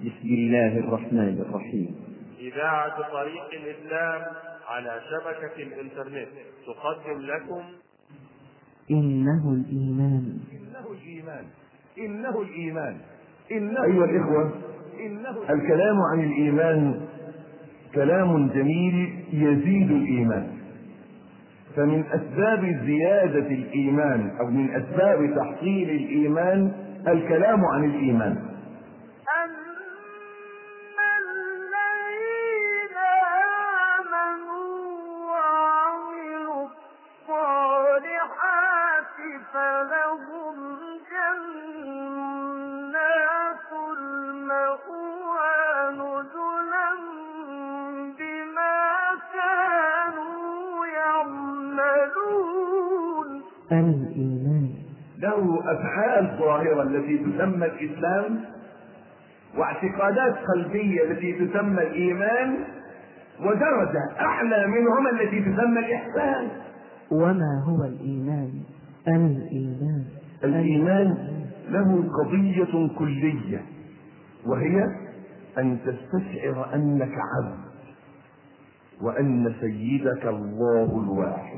بسم الله الرحمن الرحيم إذاعة طريق الإسلام على شبكة الإنترنت تقدم لكم إنه الإيمان إنه الإيمان إنه الإيمان إنه أيها الإخوة إنه الكلام عن الإيمان كلام جميل يزيد الإيمان فمن أسباب زيادة الإيمان أو من أسباب تحصيل الإيمان الكلام عن الإيمان أما الذين آمنوا وعملوا الصالحات فلهم جنات المأوى نزلا بما كانوا يعملون الإيمان له أفعال ظاهرة التي تسمى الإسلام واعتقادات قلبية التي تسمى الإيمان ودرجة أعلى منهما التي تسمى الإحسان وما هو الإيمان الإيمان الإيمان له قضية كلية وهي أن تستشعر أنك عبد وأن سيدك الله الواحد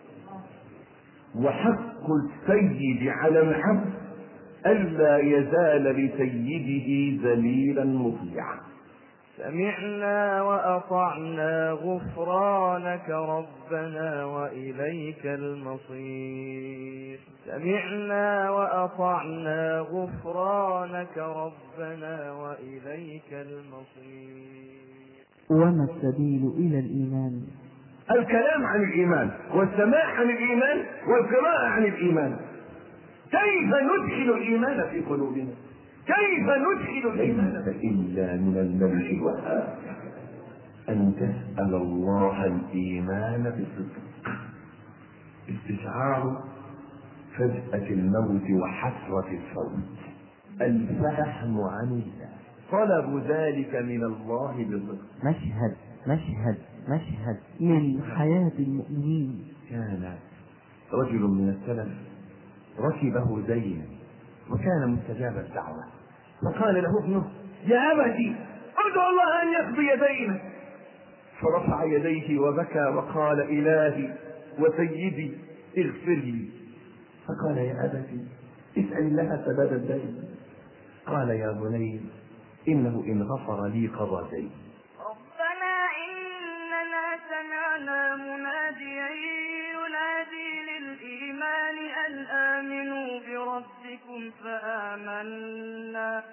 وحق السيد على العبد ألا يزال لسيده ذليلا مطيعا سمعنا وأطعنا غفرانك ربنا وإليك المصير سمعنا وأطعنا غفرانك ربنا وإليك المصير وما السبيل إلى الإيمان الكلام عن الإيمان والسماع عن الإيمان والقراءة عن الإيمان كيف ندخل الإيمان في قلوبنا كيف ندخل الإيمان ليس إلا من الملك الوهاب أن تسأل الله الإيمان بصدق استشعار فجأة الموت وحسرة الفوت الفهم عن الله طلب ذلك من الله بصدق مشهد مشهد مشهد من حياة المؤمنين كان رجل من السلف ركبه زين وكان مستجاب الدعوة فقال له ابنه يا أبتي ادعو الله أن يقضي دينك فرفع يديه وبكى وقال إلهي وسيدي اغفر لي فقال يا أبتي اسأل الله سداد الدين قال يا بني إنه إن غفر لي قضى دين ربنا إننا سمعنا مناديا ينادي للإيمان أن آمنوا بربكم فآمنا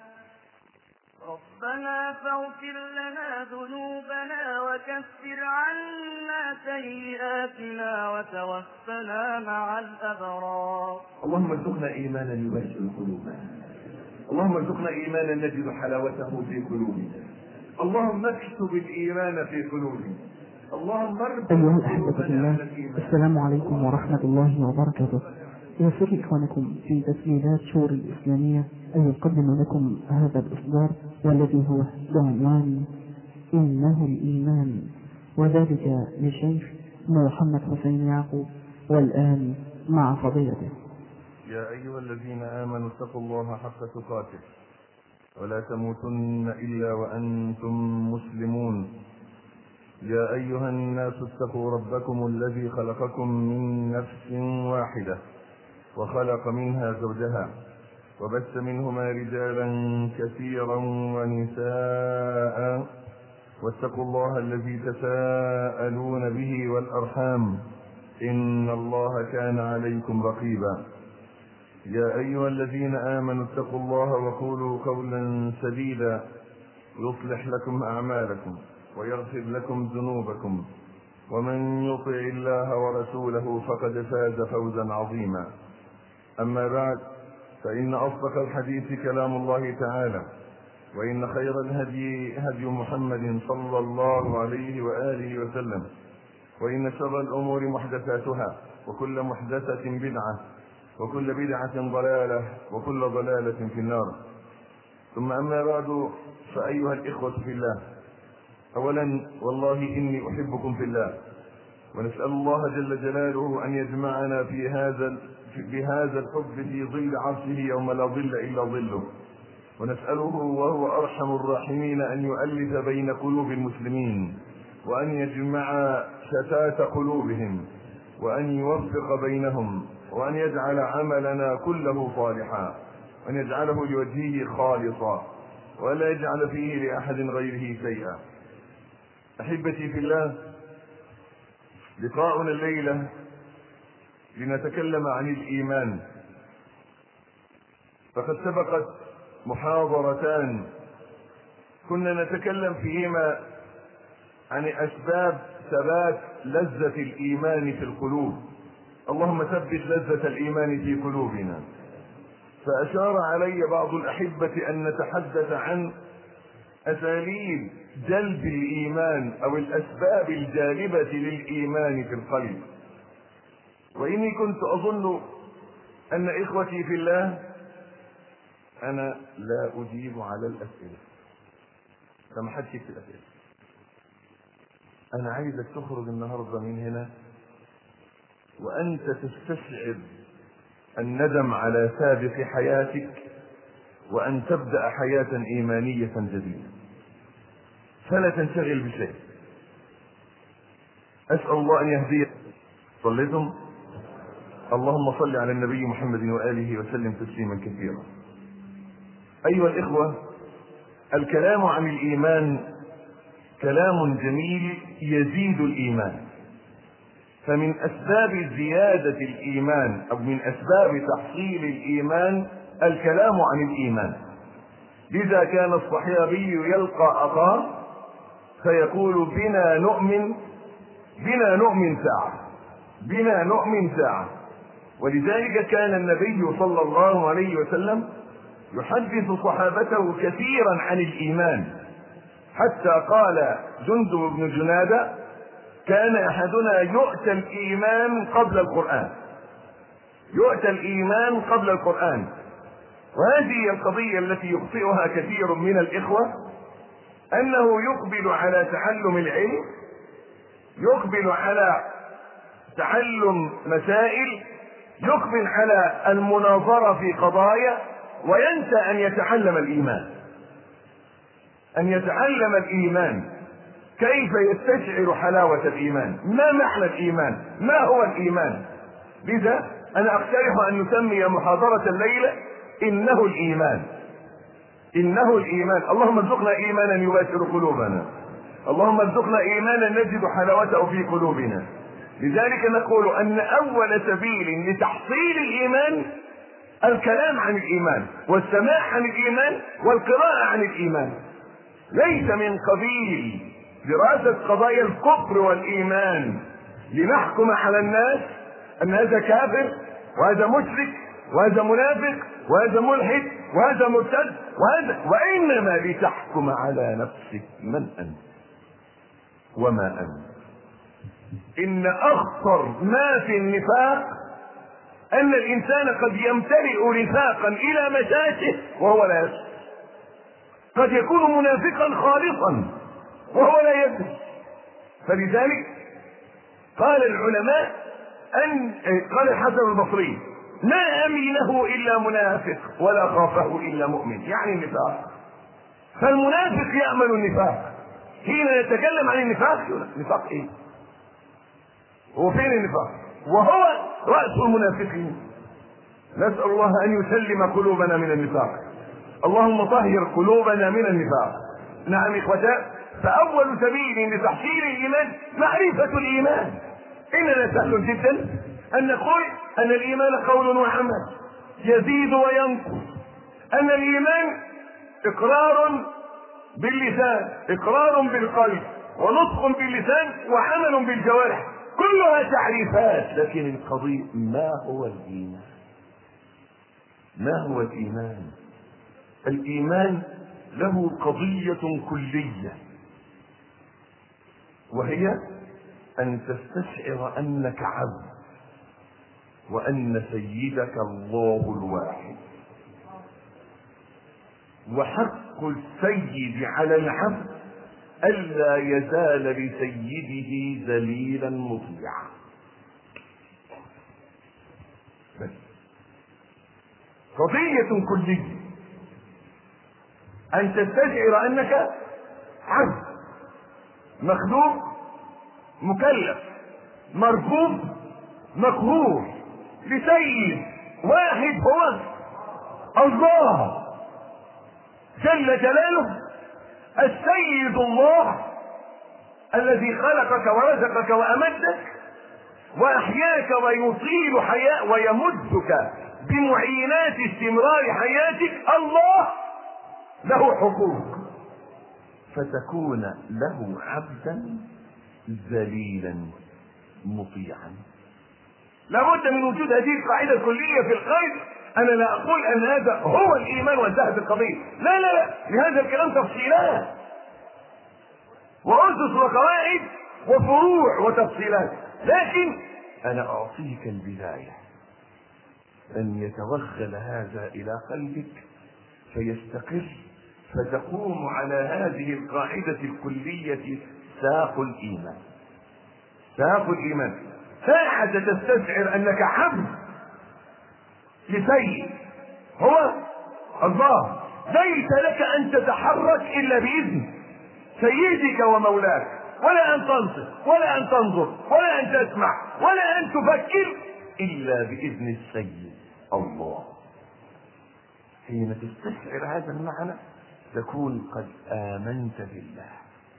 ربنا فاغفر لنا ذنوبنا وكفر عنا سيئاتنا وتوفنا مع الأبرار اللهم ارزقنا ايمانا يبشر قلوبنا اللهم ارزقنا ايمانا نجد حلاوته في قلوبنا اللهم اكتب الايمان في قلوبنا اللهم ارزق أيها الأحبة في قلوبنا الله على الايمان السلام عليكم ورحمة الله وبركاته يسر إخوانكم في تسجيلات شور الإسلامية أن يقدم لكم هذا الإصدار والذي هو بعنوان إنه الإيمان وذلك لشيخ محمد حسين يعقوب والآن مع فضيلته يا أيها الذين آمنوا اتقوا الله حق تقاته ولا تموتن إلا وأنتم مسلمون يا أيها الناس اتقوا ربكم الذي خلقكم من نفس واحدة وخلق منها زوجها وبث منهما رجالا كثيرا ونساء واتقوا الله الذي تساءلون به والأرحام إن الله كان عليكم رقيبا يا أيها الذين آمنوا اتقوا الله وقولوا قولا سديدا يصلح لكم أعمالكم ويغفر لكم ذنوبكم ومن يطع الله ورسوله فقد فاز فوزا عظيما أما بعد فإن أصدق الحديث كلام الله تعالى وإن خير الهدي هدي محمد صلى الله عليه وآله وسلم وإن شر الأمور محدثاتها وكل محدثة بدعة وكل بدعة ضلالة وكل ضلالة في النار ثم أما بعد فأيها الإخوة في الله أولا والله إني أحبكم في الله ونسأل الله جل جلاله أن يجمعنا في هذا بهذا الحب في ظل عرشه يوم لا ظل إلا ظله ونسأله وهو أرحم الراحمين أن يؤلف بين قلوب المسلمين وأن يجمع شتات قلوبهم وأن يوفق بينهم وأن يجعل عملنا كله صالحا وأن يجعله لوجهه خالصا ولا يجعل فيه لأحد غيره شيئا أحبتي في الله لقاؤنا الليلة لنتكلم عن الإيمان فقد سبقت محاضرتان كنا نتكلم فيهما عن أسباب ثبات لذة الإيمان في القلوب اللهم ثبت لذة الإيمان في قلوبنا فأشار علي بعض الأحبة أن نتحدث عن أساليب جلب الإيمان أو الأسباب الجالبة للإيمان في القلب وإني كنت أظن أن إخوتي في الله أنا لا أجيب على الأسئلة فما حدش يكتب أسئلة أنا عايزك تخرج النهاردة من هنا وأنت تستشعر الندم على سابق حياتك وأن تبدأ حياة إيمانية جديدة فلا تنشغل بشيء أسأل الله أن يهديك صليتم اللهم صل على النبي محمد وآله وسلم تسليما كثيرا أيها الإخوة الكلام عن الإيمان كلام جميل يزيد الإيمان فمن أسباب زيادة الإيمان أو من أسباب تحصيل الإيمان الكلام عن الإيمان لذا كان الصحابي يلقى أخاه فيقول بنا نؤمن بنا نؤمن ساعة بنا نؤمن ساعة ولذلك كان النبي صلى الله عليه وسلم يحدث صحابته كثيرا عن الإيمان حتى قال جندب بن جنادة كان أحدنا يؤتى الإيمان قبل القرآن يؤتى الإيمان قبل القرآن وهذه هي القضية التي يخطئها كثير من الإخوة أنه يقبل على تعلم العلم يقبل على تعلم مسائل يقبل على المناظرة في قضايا وينسى أن يتعلم الإيمان أن يتعلم الإيمان كيف يستشعر حلاوة الإيمان ما معنى الإيمان ما هو الإيمان لذا أنا أقترح أن نسمي محاضرة الليلة إنه الإيمان إنه الإيمان اللهم ارزقنا إيمانا يباشر قلوبنا اللهم ارزقنا إيمانا نجد حلاوته في قلوبنا لذلك نقول أن أول سبيل لتحصيل الإيمان الكلام عن الإيمان والسماع عن الإيمان والقراءة عن الإيمان ليس من قبيل دراسة قضايا الكفر والإيمان لنحكم على الناس أن هذا كافر وهذا مشرك وهذا منافق وهذا ملحد وهذا مرتد وهذا وإنما لتحكم على نفسك من أنت وما أنت إن أخطر ما في النفاق أن الإنسان قد يمتلئ نفاقا إلى مشاته وهو لا يشعر قد يكون منافقا خالصا وهو لا يدري فلذلك قال العلماء أن قال الحسن البصري ما أمينه إلا منافق ولا خافه إلا مؤمن يعني النفاق فالمنافق يأمن النفاق حين يتكلم عن النفاق يقول نفاق ايه هو فين النفاق وهو رأس المنافقين نسأل الله أن يسلم قلوبنا من النفاق اللهم طهر قلوبنا من النفاق نعم إخوتاء فأول سبيل لتحصيل الإيمان معرفة الإيمان إننا سهل جدا أن نقول أن الإيمان قول وعمل يزيد وينقص أن الإيمان إقرار باللسان إقرار بالقلب ونطق باللسان وعمل بالجوارح كلها تعريفات لكن القضية ما هو الإيمان ما هو الإيمان الإيمان له قضية كلية وهي أن تستشعر أنك عبد وأن سيدك الله الواحد وحق السيد على العبد ألا يزال لسيده ذليلا مطيعا بس قضية كلية ان تستشعر انك عبد مخلوق مكلف مرفوض مقهور لسيد واحد هو الله جل جلاله السيد الله الذي خلقك ورزقك وامدك واحياك ويطيل حياة ويمدك بمعينات استمرار حياتك الله له حقوق فتكون له عبدا ذليلا مطيعا لابد من وجود هذه القاعده الكليه في الخير انا لا اقول ان هذا هو الايمان وانتهت القضيه لا لا لا لهذا الكلام تفصيلات واسس وقواعد وفروع وتفصيلات لكن انا اعطيك البدايه ان يتوغل هذا الى قلبك فيستقر فتقوم على هذه القاعده الكليه ساق الايمان ساق الايمان ساعة تستشعر انك عبد لسيد هو الله ليس لك ان تتحرك الا باذن سيدك ومولاك ولا ان تنصت ولا ان تنظر ولا ان تسمع ولا ان تفكر الا باذن السيد الله حين تستشعر هذا المعنى تكون قد امنت بالله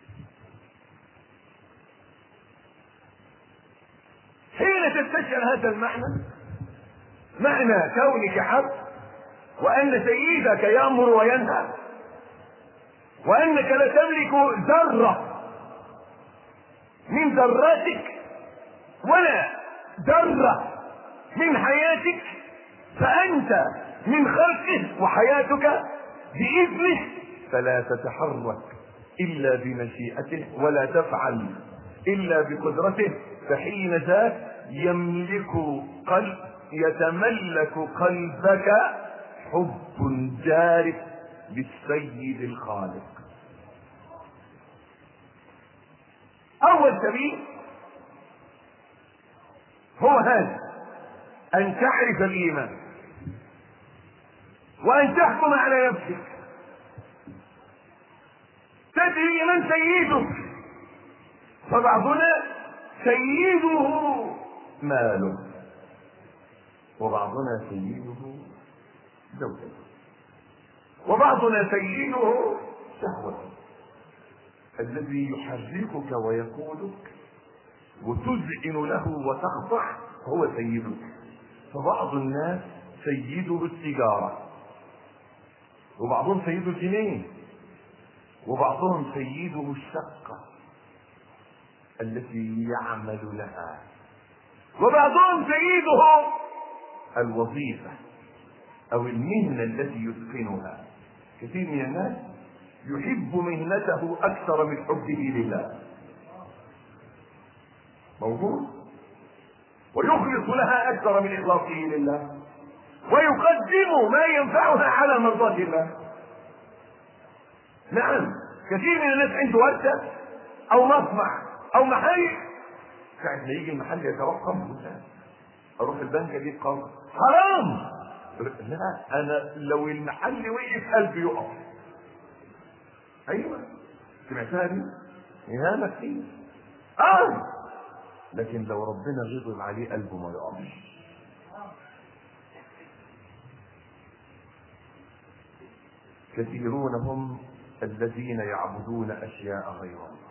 حين تستشعر هذا المعنى معنى كونك عبد وان سيدك يامر وينهى وانك لا تملك ذره من ذراتك ولا ذره من حياتك فانت من خلقه وحياتك باذنه فلا تتحرك الا بمشيئته ولا تفعل الا بقدرته فحين ذاك يملك قلب يتملك قلبك حب جارف للسيد الخالق اول سبيل هو هذا ان تعرف الايمان وان تحكم على نفسك تدري من سيدك فبعضنا سيده ماله وبعضنا سيده زوجته وبعضنا سيده شهوته الذي يحركك ويقودك وتذعن له وتخضع هو سيدك فبعض الناس سيده السيجارة وبعضهم سيده الجنين وبعضهم سيده الشقة التي يعمل لها وبعضهم سيده الوظيفة أو المهنة التي يتقنها كثير من الناس يحب مهنته أكثر من حبه لله موجود ويخلص لها أكثر من إخلاصه لله ويقدم ما ينفعها على مرضاة الله نعم كثير من الناس عنده ورشة أو مصنع أو محل ساعة ما يجي المحل يتوقف أروح البنك أجيب قرض حرام لا أنا لو المحل وقف قلبي يقف أيوه سمعتها دي؟ إهانة كتير آه لكن لو ربنا غضب عليه قلبه ما يقفش كثيرون هم الذين يعبدون اشياء غير الله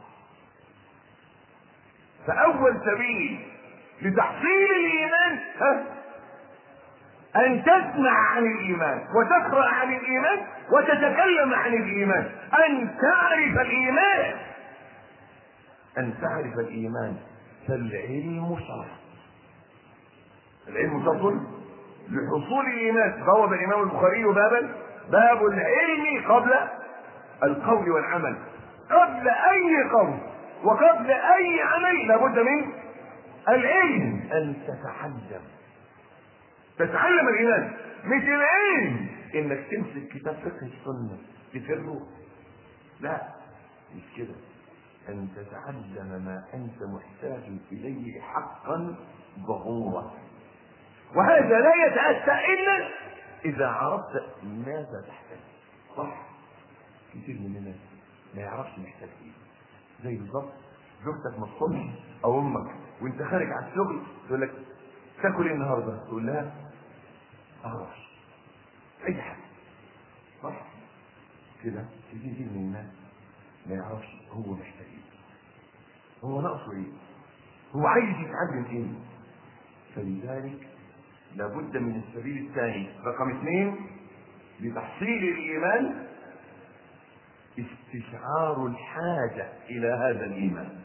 فاول سبيل لتحصيل الايمان ها ان تسمع عن الايمان وتقرا عن الايمان وتتكلم عن الايمان ان تعرف الايمان ان تعرف الايمان فالعلم شرط العلم شرط لحصول الايمان بوب الامام البخاري بابا باب العلم قبل القول والعمل قبل اي قول وقبل اي عمل لابد من العلم ان تتعلم تتعلم الايمان مش العلم انك تمسك كتاب فقه السنه تفره لا مش كده ان تتعلم ما انت محتاج اليه حقا ضرورا وهذا لا يتاتى الا اذا عرفت ماذا تحتاج صح كتير مننا ما يعرفش محتاج ايه زي بالظبط زوجتك ما الصبح او امك وانت خارج على الشغل تقول لك تاكل ايه النهارده؟ تقول لها اعرفش اي حاجه صح كده كتير من الناس ما يعرفش هو محتاج ايه هو ناقصه ايه هو عايز يتعلم ايه فلذلك لابد من السبيل الثاني رقم اثنين لتحصيل الايمان استشعار الحاجه الى هذا الايمان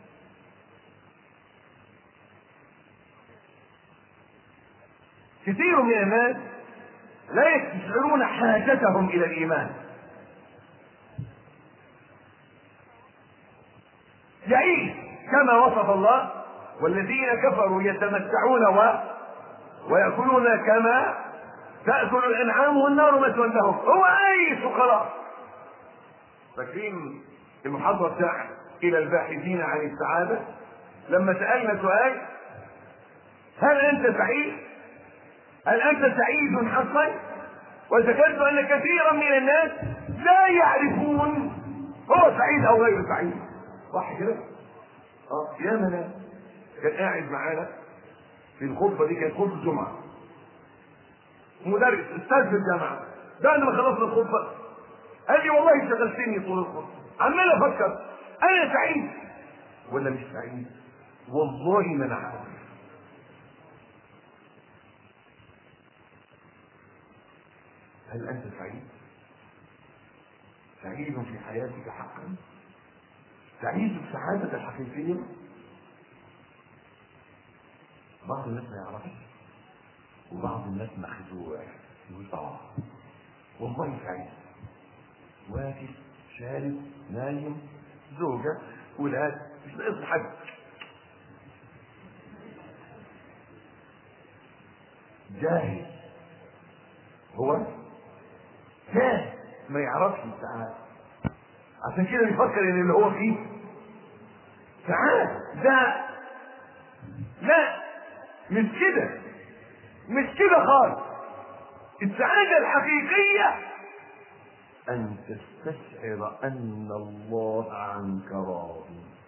كثير من الناس لا يستشعرون حاجتهم الى الايمان يعيش كما وصف الله والذين كفروا يتمتعون و... ويأكلون كما تأكل الأنعام والنار مثوى لهم هو عايش وخلاص فاكرين المحاضرة بتاع إلى الباحثين عن السعادة لما سألنا سؤال هل أنت سعيد؟ هل أنت سعيد حقا؟ وذكرت أن كثيرا من الناس لا يعرفون هو سعيد أو غير سعيد صح كده؟ اه يا ناس كان قاعد معانا في الخطبه دي كانت خطبه جمعه مدرس استاذ في الجامعه بعد ما خلصنا الخطبه قال لي والله شغلتني طول الخطبه عمال افكر انا سعيد ولا مش سعيد والله ما انا عارف هل انت سعيد سعيد في حياتك حقا تعيش السعادة الحقيقية بعض الناس ما يعرفش وبعض الناس مخدوع يقول اه والله سعيد واكل شارب نايم زوجة ولاد مش ناقص حد جاهل هو جاهل ما يعرفش السعادة عشان كده بيفكر ان اللي هو فيه سعادة ده لا مش كده مش كده خالص السعادة الحقيقية أن تستشعر أن الله عنك راض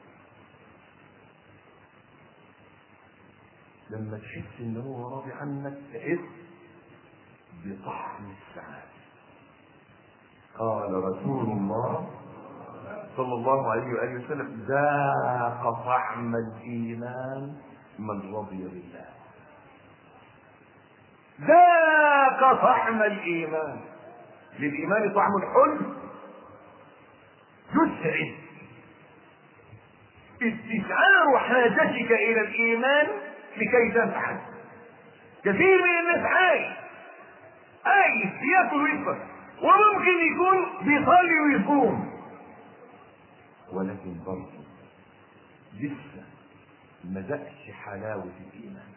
لما تحس إن هو راضي عنك تحس بطعم السعادة قال رسول الله صلى الله عليه وآله وسلم ذاق طعم الإيمان من رضي بالله ذاق طعم الإيمان للإيمان طعم الحلم يسعد استشعار حاجتك إلى الإيمان لكي تفعل كثير من الناس عايش عايش ياكل ويشرب وممكن يكون بيصلي ويصوم ولكن برضه لسه ما ذقش حلاوة الإيمان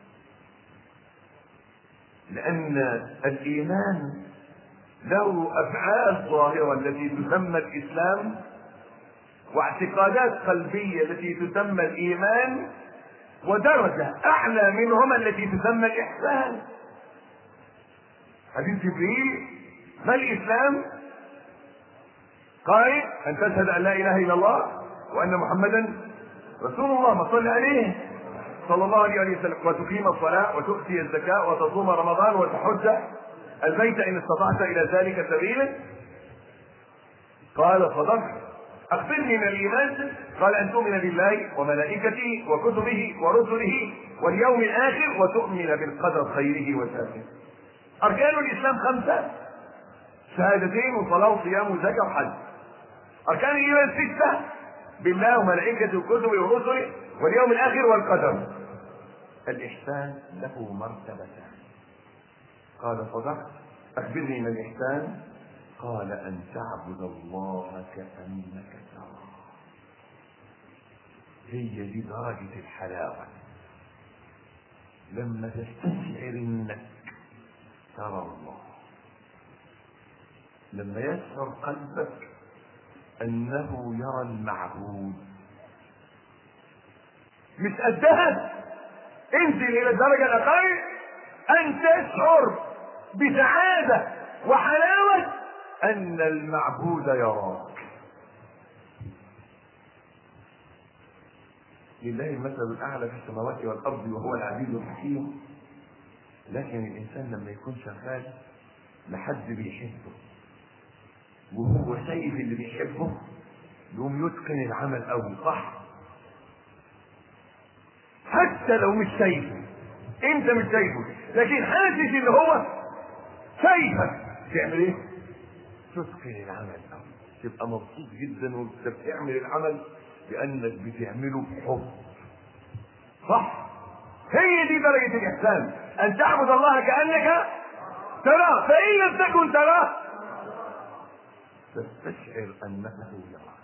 لأن الإيمان له أفعال ظاهرة التي تسمى الإسلام واعتقادات قلبية التي تسمى الإيمان ودرجة أعلى منهما التي تسمى الإحسان حديث جبريل ما الإسلام؟ قال أن تشهد أن لا إله إلا الله وأن محمدا رسول الله ما صلى عليه صلى الله عليه وسلم وتقيم الصلاة وتؤتي الزكاة وتصوم رمضان وتحج البيت إن استطعت إلى ذلك سبيلا قال صدقت أخبرني من الإيمان قال أن تؤمن بالله وملائكته وكتبه ورسله واليوم الآخر وتؤمن بالقدر خيره وشره أركان الإسلام خمسة شهادتين وصلاة وصيام وزكاة وحج أركان الإيمان ستة بالله وملائكته وكتبه ورسله واليوم الآخر والقدر الإحسان له مرتبتان قال صدقت أخبرني من الإحسان قال أن تعبد الله كأنك تراه هي دي درجة الحلاوة لما تستشعر انك ترى الله لما يشعر قلبك انه يرى المعبود مش قدها انزل الى الدرجة الاقل ان تشعر بسعادة وحلاوة ان المعبود يراك لله المثل الاعلى في السماوات والارض وهو العزيز الحكيم لكن الانسان لما يكون شغال لحد بيحبه وهو شايف اللي بيحبه يقوم يتقن العمل قوي صح حتى لو مش شايفه انت مش شايفه لكن حاسس ان هو شايفك تعمل ايه تتقن العمل قوي تبقى مبسوط جدا وانت بتعمل العمل لانك بتعمله بحب صح هي دي درجة الإحسان أن تعبد الله كأنك تراه فإن لم تكن تراه تستشعر أنه يراك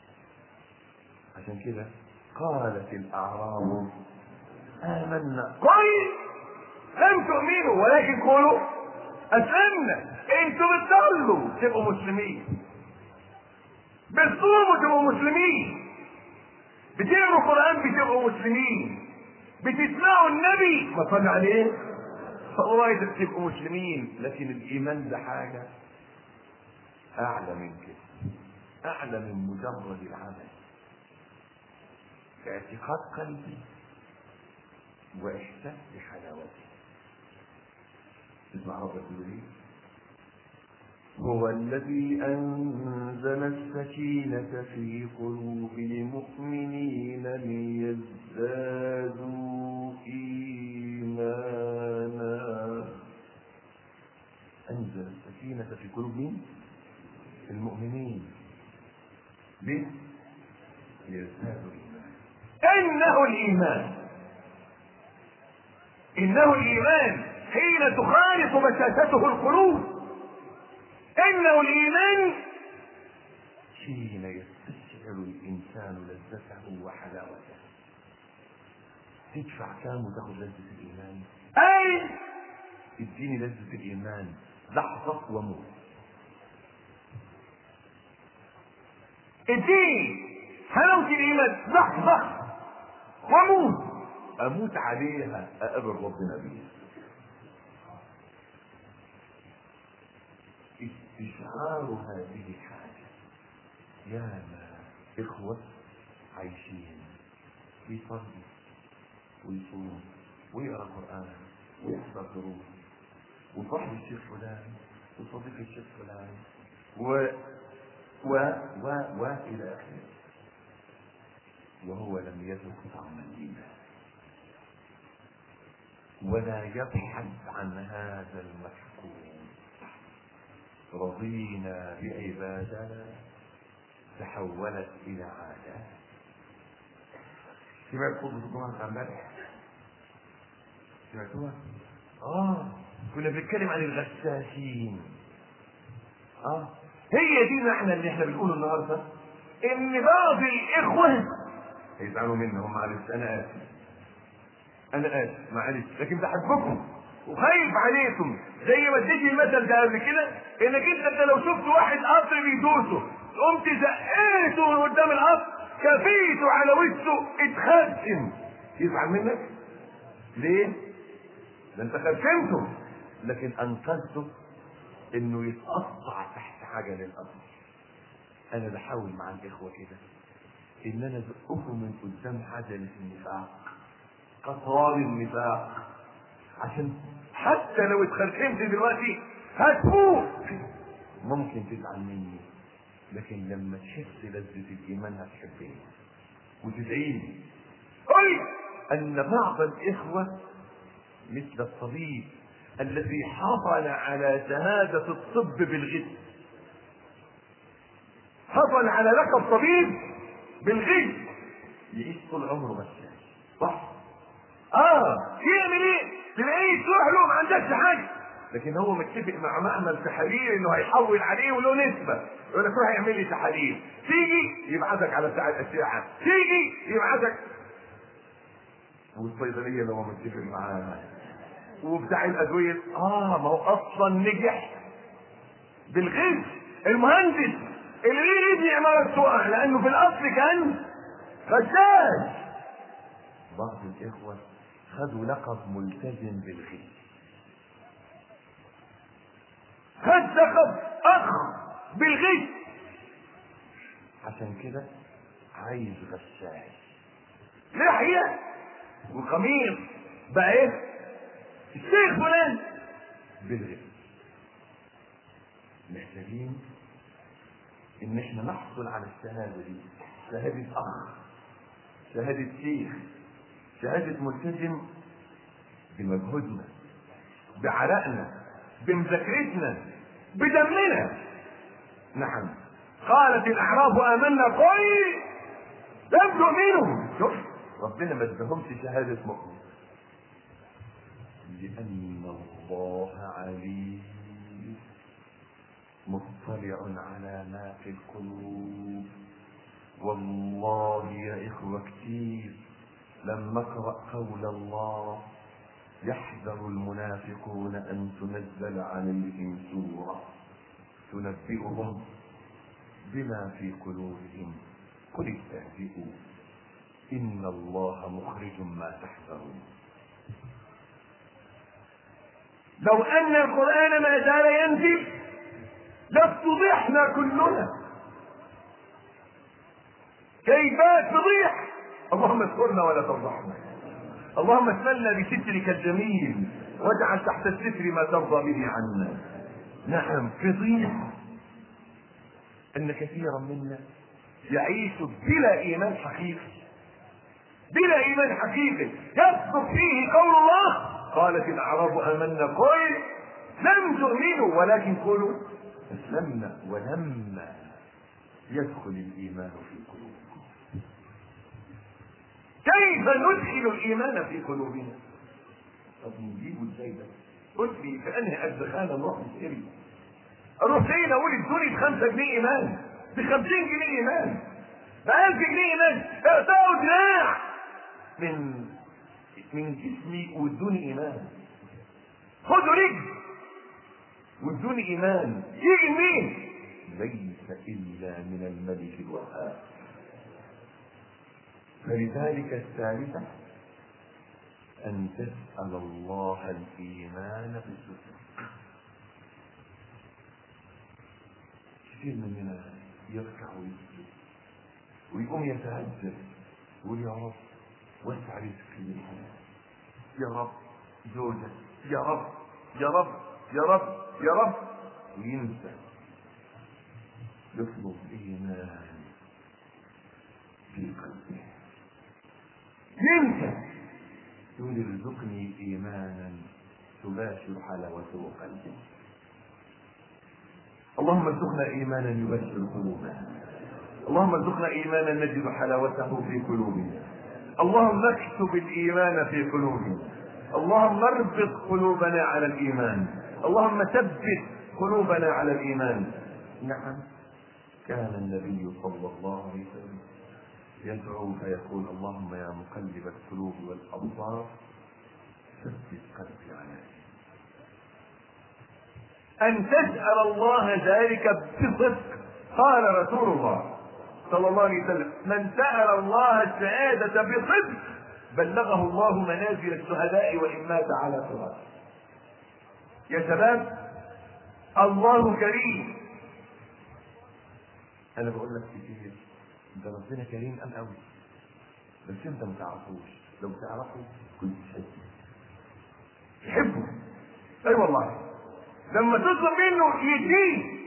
عشان كده قالت الأعراب آمنا قل لم تؤمنوا ولكن قولوا أسلمنا انتوا بتضلوا تبقوا مسلمين بتصوموا تبقوا مسلمين بتقروا قرآن بتبقوا مسلمين بتسمعوا النبي ما صلى عليه فقريب تبقوا مسلمين لكن الإيمان ده حاجة أعلى من كده أعلى من مجرد العمل اعتقاد قلبي وإحساس بحلاوته اسمع رب الدولي هو الذي أنزل السكينة في قلوب المؤمنين ليزدادوا إيمانا أنزل السكينة في قلوب مين؟ المؤمنين ليه؟ ليزدادوا إيمانا إنه الإيمان إنه الإيمان حين تخالط بشاشته القلوب إنه الإيمان حين يستشعر الإنسان لذته وحلاوته تدفع كام وتاخد لذة الإيمان أي اديني لذة الإيمان لحظة وموت اديني حلاوة الإيمان لحظة وموت أموت عليها أقابل ربنا بيها استشعار هذه الحاجة يا ما إخوة عايشين يصلي ويصوم ويقرأ قرآن ويحضر دروس وصاحب الشيخ فلان وصديق الشيخ فلان و و و و إلى آخره وهو لم يذق طعم الإيمان ولا يبحث عن هذا المحكوم رضينا بعبادنا تحولت إلى عادات سمعت خطبة الجمعة بتاع امبارح سمعتوها؟ اه كنا بنتكلم عن الغساسين اه هي دي احنا اللي احنا بنقوله النهارده ان بعض الاخوه هيزعلوا مني هم معلش انا اسف انا اسف معلش لكن بحبكم وخايف عليكم زي ما اديتي المثل ده قبل كده انك انت انت لو شفت واحد قطر بيدوسه قمت زقيته من قدام القطر كفيته على وشه اتخدم يزعل منك ليه؟ ده انت خدمته لكن انقذته انه يتقطع تحت حاجه للقطر انا بحاول مع الاخوه كده ان انا ازقهم من قدام عجله النفاق قطار النفاق عشان حتى لو اتخرخمت دلوقتي هتفوق ممكن تزعل مني لكن لما تحس لذة الإيمان هتحبني وتدعيني قل أن بعض الإخوة مثل الطبيب الذي حصل على شهادة الطب بالغش حصل على لقب طبيب بالغش يعيش طول عمره غشاش صح؟ اه يعمل ايه؟ تلاقيه تروح له ما عندكش حاجه لكن هو متفق مع معمل تحاليل انه هيحول عليه وله نسبه يقول لك روح اعمل لي تحاليل تيجي يبعتك على بتاع الاشعه تيجي يبعتك والصيدليه لو متفق معاها وبتاع الادويه اه ما هو اصلا نجح بالغش المهندس اللي ليه يبني عماره تقع لانه في الاصل كان غشاش بعض الاخوه خدوا لقب ملتزم بالغش خد لقب اخ بالغش عشان كده عايز غشاش لحية وقميص بقى ايه الشيخ فلان بالغش محتاجين ان احنا نحصل على الشهادة دي شهادة اخ شهادة شيخ شهادة ملتزم بمجهودنا بعرقنا بمذاكرتنا بدمنا نعم قالت الاعراب امنا قل لم تؤمنوا شوف ربنا ما ادهمش شهاده مؤمن لان الله عليم مطلع على ما في القلوب والله يا اخوه كتير لما اقرا قول الله يحذر المنافقون ان تنزل عليهم سوره تنبئهم بما في قلوبهم قل استهزئوا ان الله مخرج ما تحذرون لو ان القران ما زال ينزل لافتضحنا كلنا كيف تضيح اللهم استرنا ولا تفضحنا اللهم اسلنا بسترك الجميل واجعل تحت الستر ما ترضى به عنا نعم فضيح ان كثيرا منا يعيش بلا ايمان حقيقي بلا ايمان حقيقي يصدق فيه قول الله قالت الاعراب امنا قل لم تؤمنوا ولكن قولوا اسلمنا ولما يدخل الايمان في قلوبكم كيف ندخل الايمان في قلوبنا طب نجيبه ازاي ده قلت لي في انهي الدخانه نروح نشتري اروح فين اقول ادوني بخمسة جنيه ايمان بخمسين جنيه ايمان بألف جنيه ايمان اقطعوا دراع من من جسمي وادوني ايمان خدوا رجل وادوني ايمان يجي مين ليس الا من الملك الوهاب فلذلك الثالثة أن تسأل الله الإيمان بالصدق كثير مننا يركع ويسجد ويقوم يتهجد ويقول يا رب وسع رزقي بالحلال يا رب زوجة يا رب يا رب يا رب يا رب وينسى يطلب إيمان في قلبه ينسى يقول ارزقني إيمانا تباشر حلاوته قلبي اللهم ارزقنا ايمانا يبشر قلوبنا اللهم ارزقنا ايمانا نجد حلاوته في قلوبنا اللهم اكتب الايمان في قلوبنا اللهم اربط قلوبنا على الايمان اللهم ثبت قلوبنا على الايمان نعم كان النبي صلى الله عليه وسلم يدعو فيقول اللهم يا مقلب القلوب والابصار ثبت قلبي على دينك أن تسأل الله ذلك بصدق قال رسول الله صلى الله عليه وسلم من سأل الله السعادة بصدق بلغه الله منازل الشهداء وإن مات على فراشه يا شباب الله كريم أنا بقول لك كتير ده ربنا كريم أم قوي بس أنت ما تعرفوش لو تعرفه كنت تحبه تحبه أي أيوة والله لما تطلب منه يديك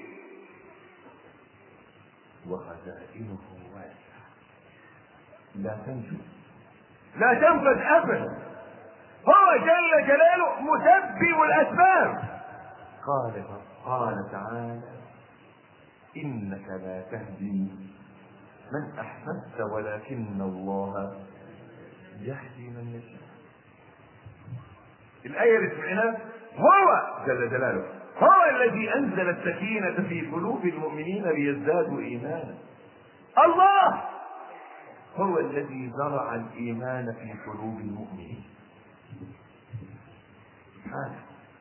وخزائنه واسعة لا تنجو لا تنفذ ابدا هو جل جلاله مسبب الاسباب قال قال تعالى انك لا تهدي من احببت ولكن الله يهدي من يشاء الايه اللي سمعناها هو جل جلاله هو الذي انزل السكينه في قلوب المؤمنين ليزدادوا ايمانا الله هو الذي زرع الايمان في قلوب المؤمنين سبحانه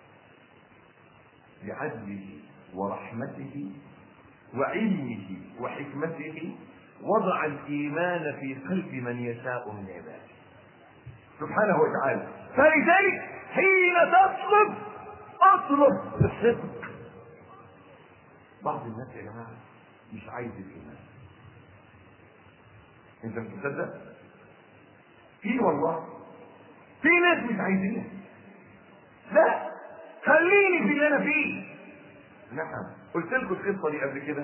بعدله ورحمته وعلمه وحكمته وضع الايمان في قلب من يشاء من عباده سبحانه وتعالى فلذلك حين تطلب اطلب بالصدق بعض الناس يا جماعه مش عايز الايمان انت مش مصدق في والله في ناس مش عايزين لا خليني في اللي انا فيه نعم قلت لكم القصه دي قبل كده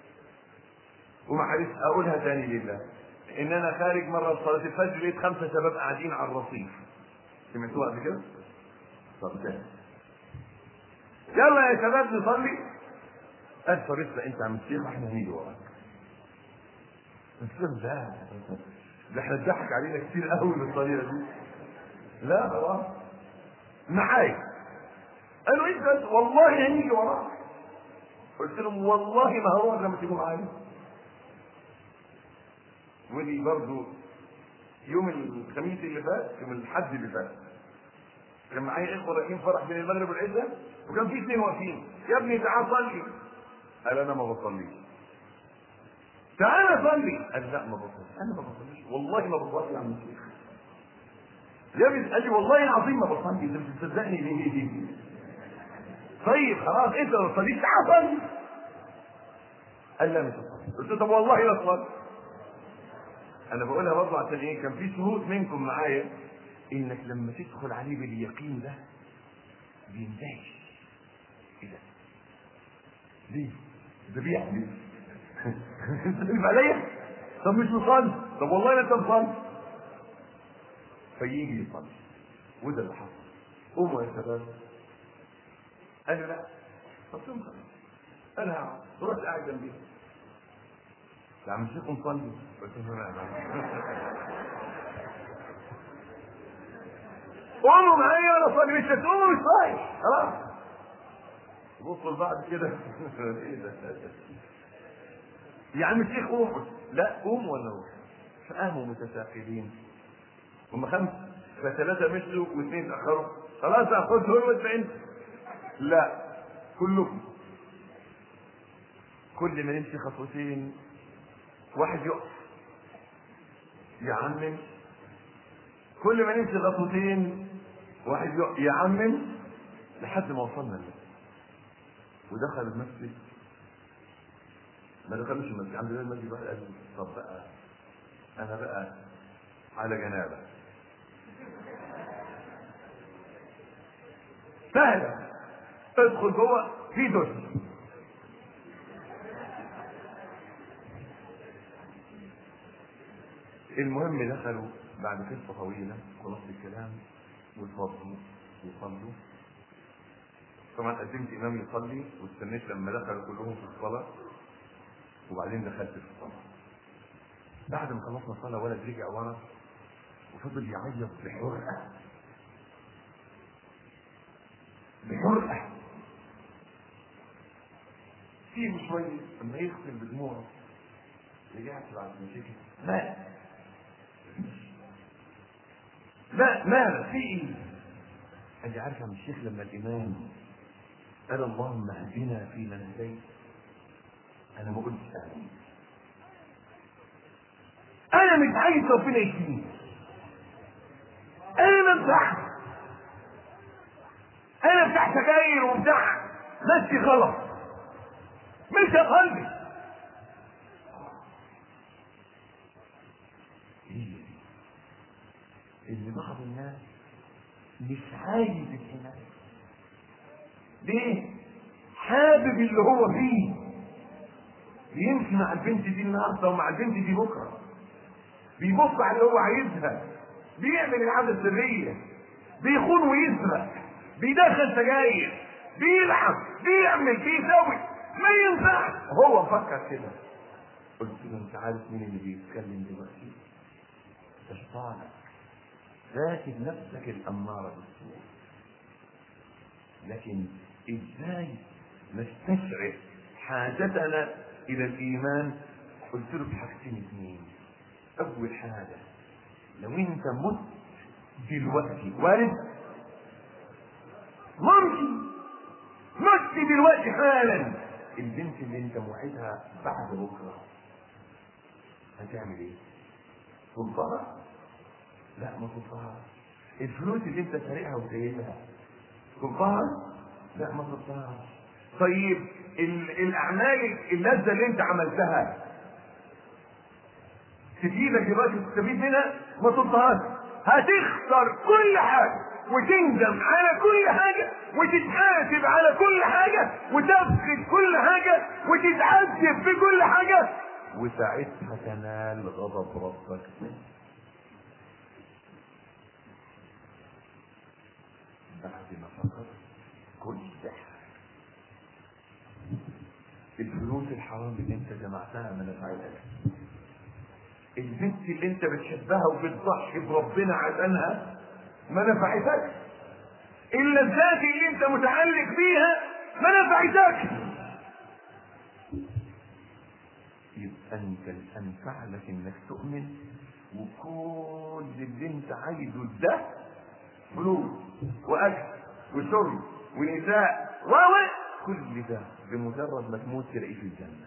ومعلش اقولها تاني لله ان انا خارج مره صلاه الفجر لقيت خمسه شباب قاعدين على الرصيف سمعتوها قبل كده؟ طب تاني يلا يا شباب نصلي قال طب اسمع انت عم الشيخ احنا هنيجي وراك قلت لهم لا ده احنا اتضحك علينا كتير قوي بالطريقه دي لا خلاص معايا قالوا انت والله هنيجي وراك قلت لهم والله ما هروح لما تيجوا معايا ودي برضو يوم الخميس اللي فات يوم الحد اللي فات كان معايا اخوه رايحين فرح بين المغرب والعشاء وكان في اثنين واقفين يا ابني تعال صلي قال انا ما بصليش تعال صلي قال لا ما بصليش انا ما بصليش والله ما بصلي يا عم الشيخ يا ابني قال لي والله العظيم ما بصلي انت مش بتصدقني ليه دي طيب خلاص انت ما بتصليش تعال صلي قال لا مش هصلي قلت له طب والله لا اصلي انا بقولها برضه عشان ايه كان في شهود منكم معايا انك لما تدخل عليه باليقين ده بيندهش ايه ده؟ ليه؟ ده بيحلف انت تكذب عليا؟ طب مش مصلي طب والله لا انت مصلي فيجي يصلي وده اللي حصل قوموا يا شباب قالوا لا طب ثم خلاص انا هقعد رحت قاعد جنبي يا عم الشيخ نصلي قلت له لا قوموا معايا ولا صلي مش هتقوموا مش صايم خلاص بصوا لبعض كده ايه ده يا عم الشيخ قوم لا قوم ولا روح فقاموا متساقلين هم خمسه فثلاثه مشوا واثنين تاخروا خلاص اخذهم وانت لا كلكم كل ما نمشي خطوتين واحد يقف يعمم كل ما نمشي خطوتين واحد يقف يعمم لحد ما وصلنا المسجد ودخل المسجد ما دخلوش المسجد عند المسجد واحد قال لي طب بقى انا بقى على جنابه سهله ادخل جوه في دش المهم دخلوا بعد قصة طويلة خلاص الكلام واتوضوا وصلوا طبعا قدمت امام يصلي واستنيت لما دخلوا كلهم في الصلاة وبعدين دخلت في الصلاة بعد ما خلصنا الصلاة ولد رجع ورا وفضل يعيط بحرقة بحرقة سيبه شوية لما يغسل بدموعه رجعت بعد ما شكت مات ما ما في ايه؟ قال لي عارف يا عم الشيخ لما الامام قال اللهم اهدنا فيمن هديت انا ما قلتش امين انا مش عايز ربنا يهديني انا بمسح انا بتاع سجاير وبتاع ماشي غلط مش يا قلبي ان بعض الناس مش عايز الايمان ليه حابب اللي هو فيه بيمشي مع البنت دي النهارده ومع البنت دي بكره بيبص على اللي هو عايزها بيعمل العاده السريه بيخون ويسرق بيدخل سجاير بيلعب بيعمل بيسوي ما ينفعش هو مفكر كده قلت له انت عارف مين اللي بيتكلم دلوقتي؟ ده شيطانك ذاكر نفسك الأمارة بالسوء لكن ازاي نستشعر حاجتنا إلى الإيمان قلت له بحاجتين اثنين أول حاجة لو أنت مت دلوقتي وارد ممكن مت دلوقتي حالا البنت اللي انت موعدها بعد بكره هتعمل ايه؟ تنطلق لا ما تنطلق الفلوس اللي انت سارقها وسايبها تنطلق لا ما تنطلق طيب ال- الاعمال اللذه اللي انت عملتها تفيدك دلوقتي تستفيد منها ما تطهاش هتخسر كل حاجه وتندم على كل حاجه وتتحاسب على كل حاجه وتفقد كل حاجه وتتعذب في كل حاجه وساعتها تنال غضب ربك بعد ما فقدت كل حاجه الفلوس الحرام اللي انت جمعتها ما نفعتك البنت اللي انت بتحبها وبتضحي بربنا عشانها ما نفعتكش اللذات اللي انت متعلق بيها ما نفعتكش يبقى انت الانفع لك انك تؤمن وكل اللي انت عايزه ده فلوس واكل وشرب ونساء و كل ده بمجرد ما تموت تلاقيه في الجنه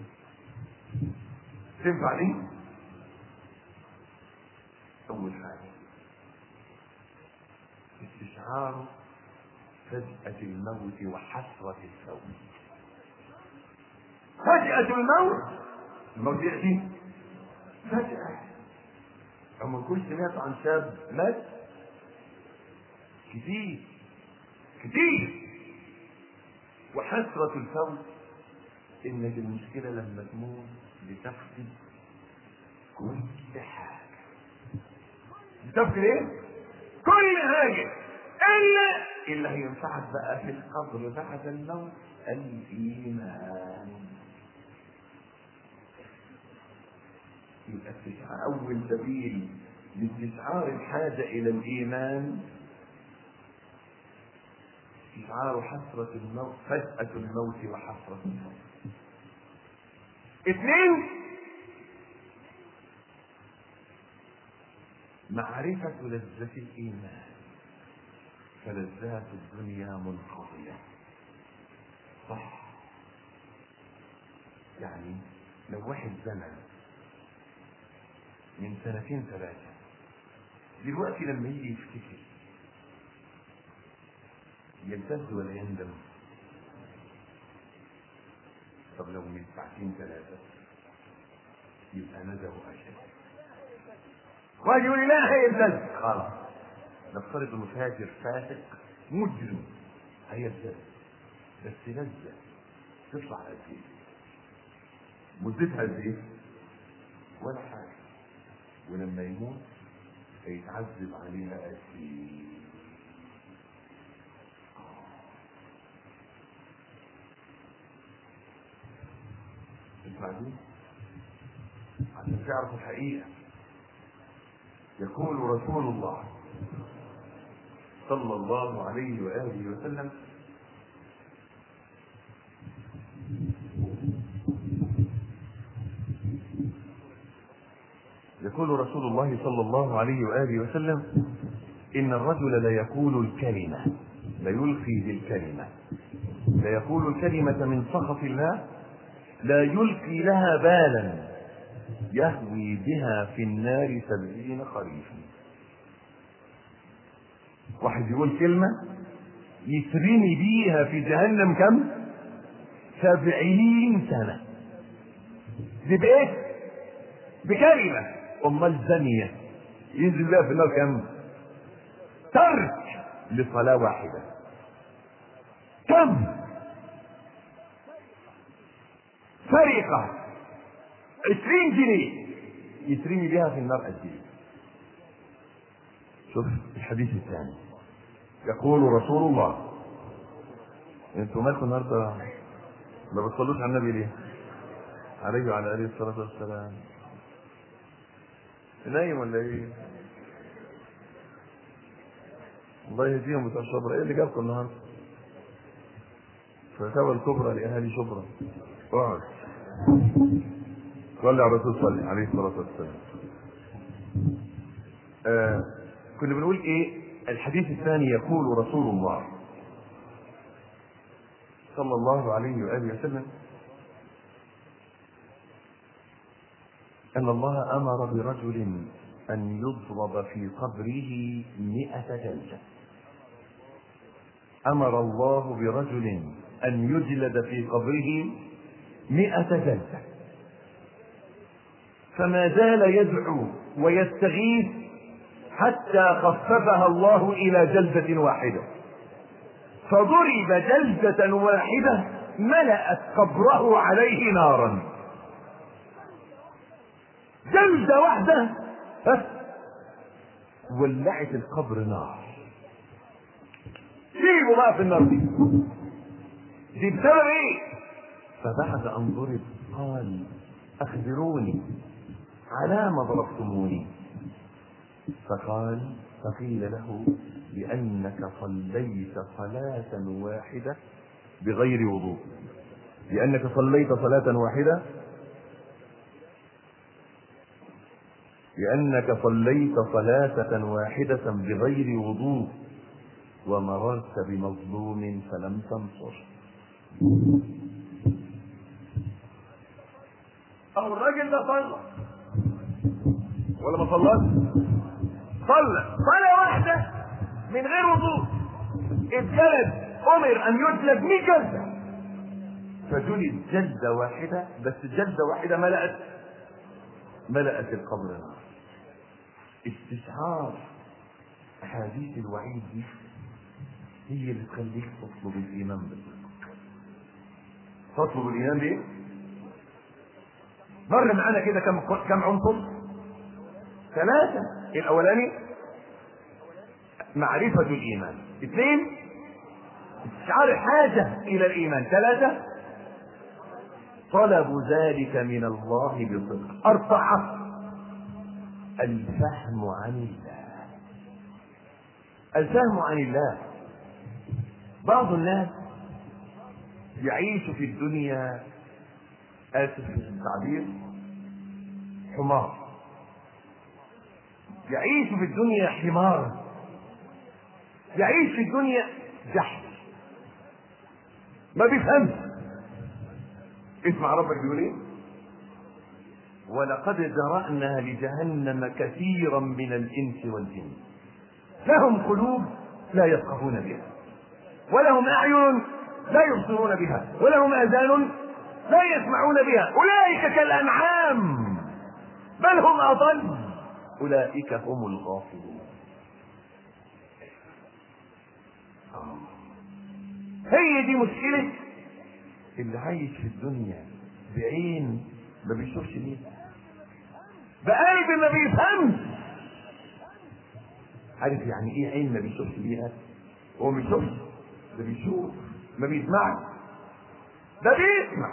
تنفع دي؟ أول حاجة استشعار فجأة الموت وحسرة الفوت فجأة الموت الموت يأتي فجأة أما كل سمعت عن شاب مات كتير كتير وحسرة الفوت إنك المشكلة لما تموت بتفقد كل حاجة بتفقد ايه؟ كل حاجة إلا اللي هينفعك بقى في القبر بعد الموت الإيمان يبقى استشعار أول سبيل لاستشعار الحاجة إلى الإيمان استشعار حسرة الموت فجأة الموت وحسرة الموت اثنين معرفة لذة الإيمان فلذات الدنيا منقضية صح يعني لو واحد زنى من سنتين ثلاثة دلوقتي لما يجي يفتكر يلتز ولا يندم طب لو من ساعتين ثلاثة يبقى ندم أشد واحد يقول لي لا هيلتز خلاص نفترض انه فاجر فاسق مجرم هيلتز بس لذة تطلع قد ايه؟ مدتها قد ايه؟ ولا حاجة ولما يموت هيتعذب عليها قد ايه؟ بعدين عشان تعرفوا الحقيقة يقول رسول الله صلى الله عليه وآله وسلم يقول رسول الله صلى الله عليه وآله وسلم إن الرجل ليقول الكلمة ليلقي بالكلمة ليقول الكلمة من سخط الله لا يلقي لها بالا يهوي بها في النار سبعين خريفا واحد يقول كلمة يترمي بيها في جهنم كم سبعين سنة دي بإيه بكلمة أمال زانية ينزل بيها في النار كم ترك لصلاة واحدة كم سرقة عشرين جنيه يترمي بها في النار قد ايه شوف الحديث الثاني يقول رسول الله انتوا مالكم النهارده ما بتصلوش على النبي ليه؟ عليه وعلى اله الصلاه والسلام نايم ولا ايه؟ الله يهديهم بتوع شبرا ايه اللي جابكم النهارده؟ فتاوى الكبرى لاهالي شبرا اقعد صلي على الرسول صلي عليه الصلاه والسلام آه كنا بنقول ايه الحديث الثاني يقول رسول الله صلى الله عليه واله وسلم ان الله امر برجل ان يضرب في قبره مئة جلده امر الله برجل أن يجلد في قبره مئة جلدة فما زال يدعو ويستغيث حتى خففها الله إلى جلدة واحدة فضرب جلدة واحدة ملأت قبره عليه نارا جلدة واحدة ها؟ ولعت القبر نار سيبوا بقى في النار دي دي بسبب ايه فبعد ان ضرب قال اخبروني على ما ضربتموني فقال فقيل له لانك صليت صلاه واحده بغير وضوء لانك صليت صلاه واحده لأنك صليت صلاة واحدة بغير وضوء ومررت بمظلوم فلم تنصر أو الراجل ده صلى ولا ما صلاش؟ صلى صلاة واحدة من غير وضوء اتجلد أمر أن يجلد 100 جلدة فجلد جلدة واحدة بس جلدة واحدة ملأت ملأت القبر نار استشعار احاديث الوعيد دي هي اللي تخليك تطلب الايمان بالصدق تطلب الايمان بايه مر معانا كده كم كم عنصر ثلاثة الاولاني معرفة الايمان اثنين استشعار الحاجة الى الايمان ثلاثة طلب ذلك من الله بصدق أربعة الفهم عن الله الفهم عن الله بعض الناس يعيش في الدنيا آسف في التعبير حمار يعيش في الدنيا حمار يعيش في الدنيا جحش ما بيفهمش اسمع ربك بيقول ايه ولقد ذرأنا لجهنم كثيرا من الإنس والجن لهم قلوب لا يفقهون بها ولهم أعين لا يبصرون بها ولهم آذان لا يسمعون بها أولئك كالأنعام بل هم أضل أولئك هم الغافلون هي دي مشكلة اللي عايش في الدنيا بعين ما بيشوفش بيها بقلب ما بيفهمش عارف يعني ايه عين ما بيشوفش بيها هو ما بيشوفش ده بيشوف ما بيسمعش ده بيسمع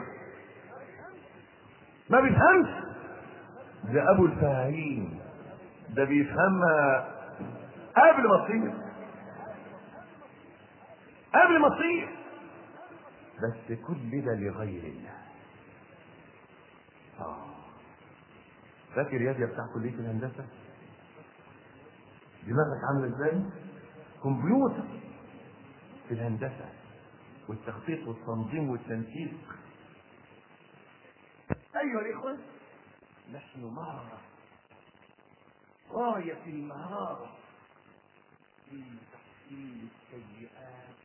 ما بيفهمش ده ابو الفاهين ده بيفهمها قبل ما تصير قبل ما تصير بس كل ده لغير الله آه. فاكر يا بتاع كلية الهندسة دماغك عاملة ازاي كمبيوتر في الهندسة والتخطيط والتنظيم والتنسيق أيها الإخوة نحن مهارة غاية في المهارة في تحصيل السيئات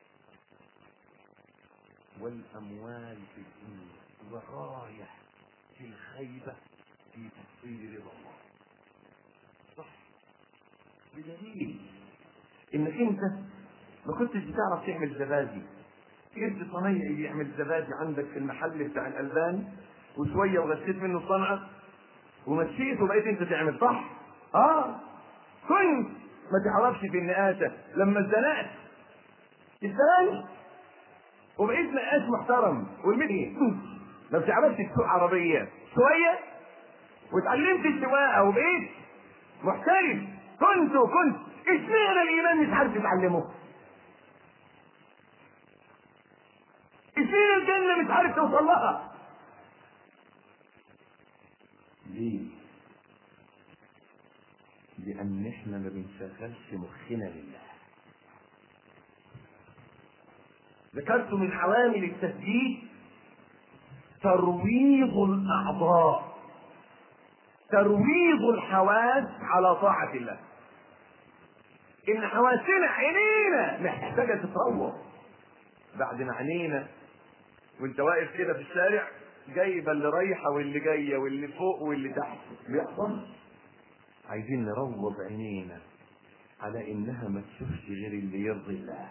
والأموال في الدنيا وغاية في الخيبة في تحصيل رضا الله صح بدليل انك انت ما كنتش بتعرف تعمل زبادي جبت صنايعي بيعمل زبادي عندك في المحل بتاع الالبان وشويه وغشيت منه صنعه ومشيت وبقيت انت تعمل صح اه كنت ما تعرفش في النقاشه لما اتزنقت اتزنقت وبقيت نقاش محترم والمدي ما بتعرفش تسوق عربيه شويه واتعلمت السواقه وبقيت محترف كنت وكنت اشمعنى الايمان مش عارف تتعلمه اشمعنى الجنه مش عارف توصل لها ليه لان احنا ما بنشغلش مخنا لله ذكرت من عوامل التسديد ترويض الاعضاء ترويض الحواس على طاعة الله إن حواسنا عينينا محتاجة تتروض بعد ما عينينا وانت واقف كده في الشارع جايبه اللي رايحه واللي جايه واللي فوق واللي تحت بيحصل عايزين نروض عينينا على انها ما تشوفش غير اللي يرضي الله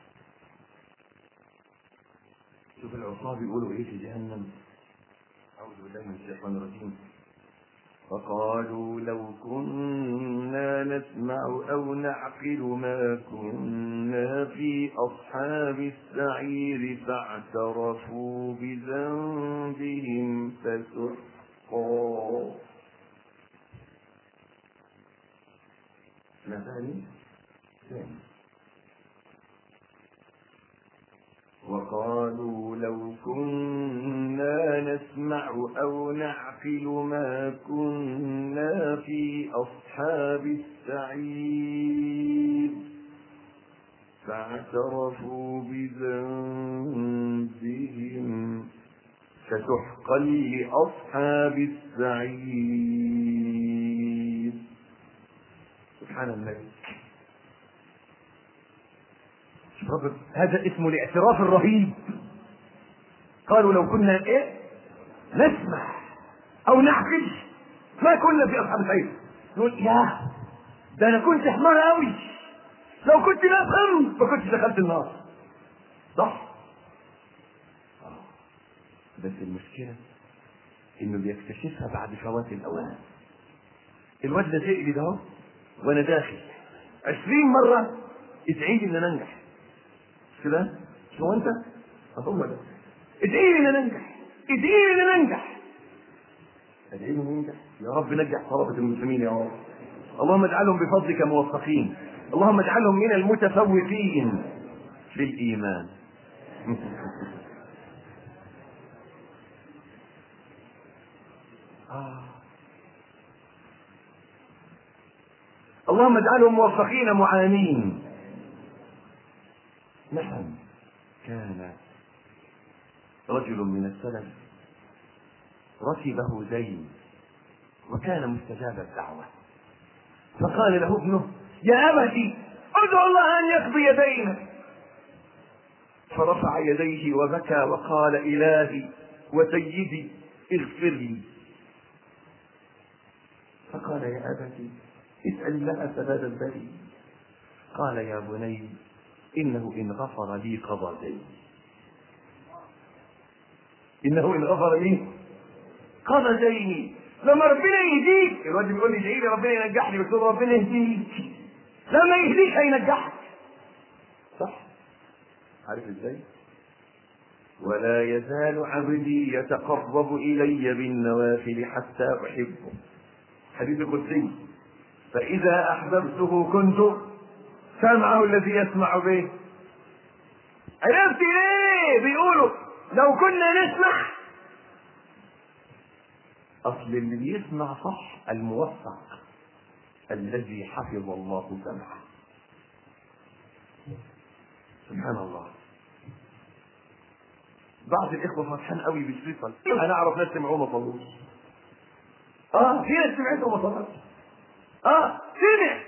شوف العصاه بيقولوا ايه في جهنم اعوذ بالله من الشيطان الرجيم فقالوا لو كنا نسمع او نعقل ما كنا في اصحاب السعير فاعترفوا بذنبهم فسحقا ما ثاني ثاني وقالوا لو كنا نسمع أو نعقل ما كنا في أصحاب السعير فاعترفوا بذنبهم فسحقا لأصحاب السعير سبحان الملك رب هذا اسمه الاعتراف الرهيب قالوا لو كنا ايه نسمع او نعقل ما كنا في اصحاب السعير نقول يا ده انا كنت حمار قوي لو كنت نفهم ما كنتش دخلت النار صح آه. بس المشكله انه بيكتشفها بعد فوات الاوان الواد ده زي ده اهو وانا داخل عشرين مرة ادعي لي ان انا انجح مش كده؟ مش هو انت؟ هو ده ادعي لي ان انا انجح ادعي لي ان انا انجح ادعي لي ان انجح يا رب نجح طلبة المسلمين يا رب اللهم اجعلهم بفضلك موفقين اللهم اجعلهم من المتفوقين في الايمان آه. اللهم اجعلهم موفقين معانين نعم كان رجل من السلف ركبه زين وكان مستجاب الدعوة فقال له ابنه يا أبتي ادعو الله أن يقضي دينك فرفع يديه وبكى وقال إلهي وسيدي اغفر لي فقال يا أبتي اسأل الله سداد البري قال يا بني إنه إن غفر لي قضى ديني إنه إن غفر لي قضى ديني لما ربنا يهديك الواد بيقول لي ادعي لي ربنا ينجحني بس ربنا يهديك لما يهديك هينجحك صح عارف ازاي ولا يزال عبدي يتقرب الي بالنوافل حتى احبه حديث قدسي فاذا احببته كنت سمعه الذي يسمع به عرفت ليه بيقولوا لو كنا نسمع اصل اللي بيسمع صح الموفق الذي حفظ الله سمعه سبحان الله بعض الاخوه فرحان قوي بالصيصه انا اعرف ناس سمعوه ما صلوش اه في ناس سمعته وما صلوش اه سمع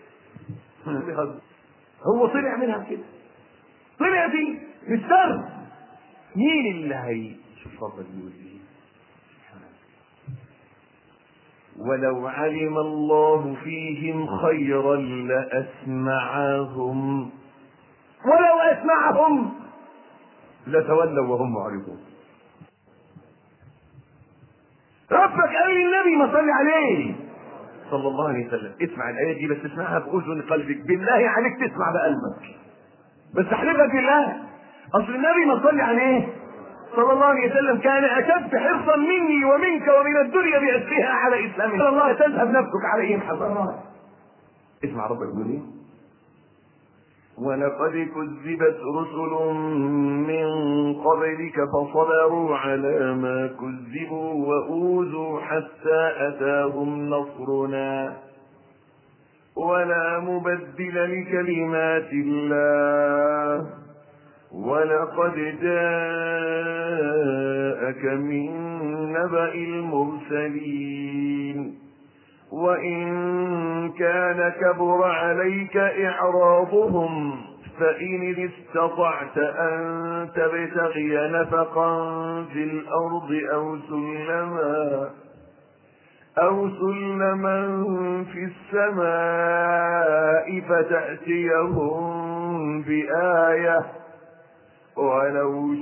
هو طلع منها كده طلع دي مش شرط مين اللي هي شوف فضل يقول ايه ولو علم الله فيهم خيرا لأسمعهم ولو أسمعهم لتولوا وهم معرضون ربك قال للنبي ما صلي عليه صلى الله عليه وسلم اسمع الآية دي بس اسمعها بأذن قلبك بالله عليك تسمع بقلبك بس احلفك بالله أصل النبي ما صلي عليه صلى الله عليه وسلم كان أشد حرصا مني ومنك ومن الدنيا بأسرها على إسلامنا صلى الله تذهب نفسك عليهم حسرات اسمع ربك يقول ايه ولقد كذبت رسل من قبلك فصبروا على ما كذبوا وأوذوا حتى أتاهم نصرنا ولا مبدل لكلمات الله ولقد جاءك من نبأ المرسلين وإن كان كبر عليك إعراضهم فإن استطعت أن تبتغي نفقا في الأرض أو سلما أو سلما في السماء فتأتيهم بآية ولو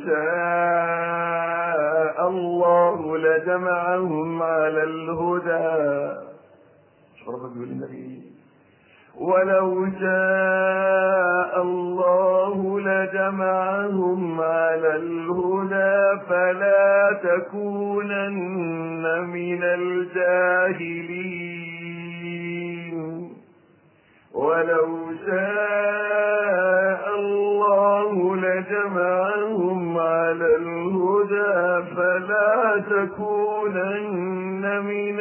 شاء الله لجمعهم على الهدى مش ربك بيقول النبي ولو شاء الله لجمعهم على الهدى فلا تكونن من الجاهلين ولو شاء الله لجمعهم على الهدى فلا تكونن من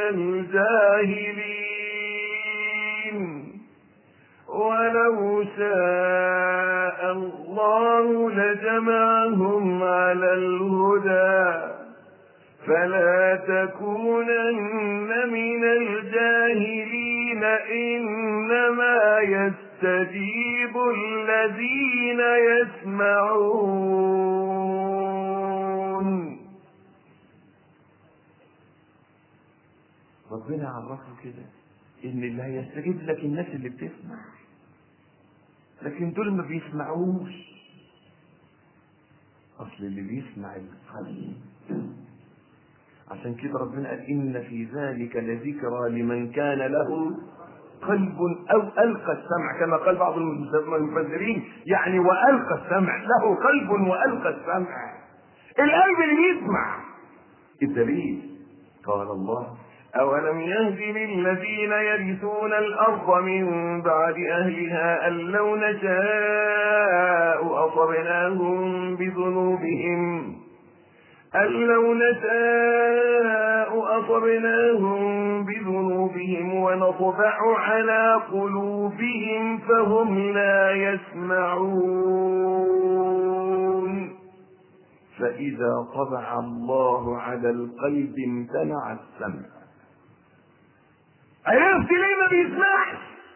الجاهلين ولو شاء الله لجمعهم على الهدى فلا تكونن من الجاهلين إنما يستجيب الذين يسمعون ربنا عرفه كده ان اللي هيستجيب لك الناس اللي بتسمع لكن دول ما بيسمعوش اصل اللي بيسمع القلب عشان كده ربنا قال ان في ذلك لذكرى لمن كان له قلب او القى السمع كما قال بعض المفسرين يعني والقى السمع له قلب والقى السمع القلب اللي بيسمع الدليل قال الله أولم يهد للذين يرثون الأرض من بعد أهلها أن لو نشاء أصبناهم بذنوبهم أن لو نشاء أصبناهم بذنوبهم ونطبع على قلوبهم فهم لا يسمعون فإذا طبع الله على القلب امتنع السمع عرفت ليه ما بيسمعش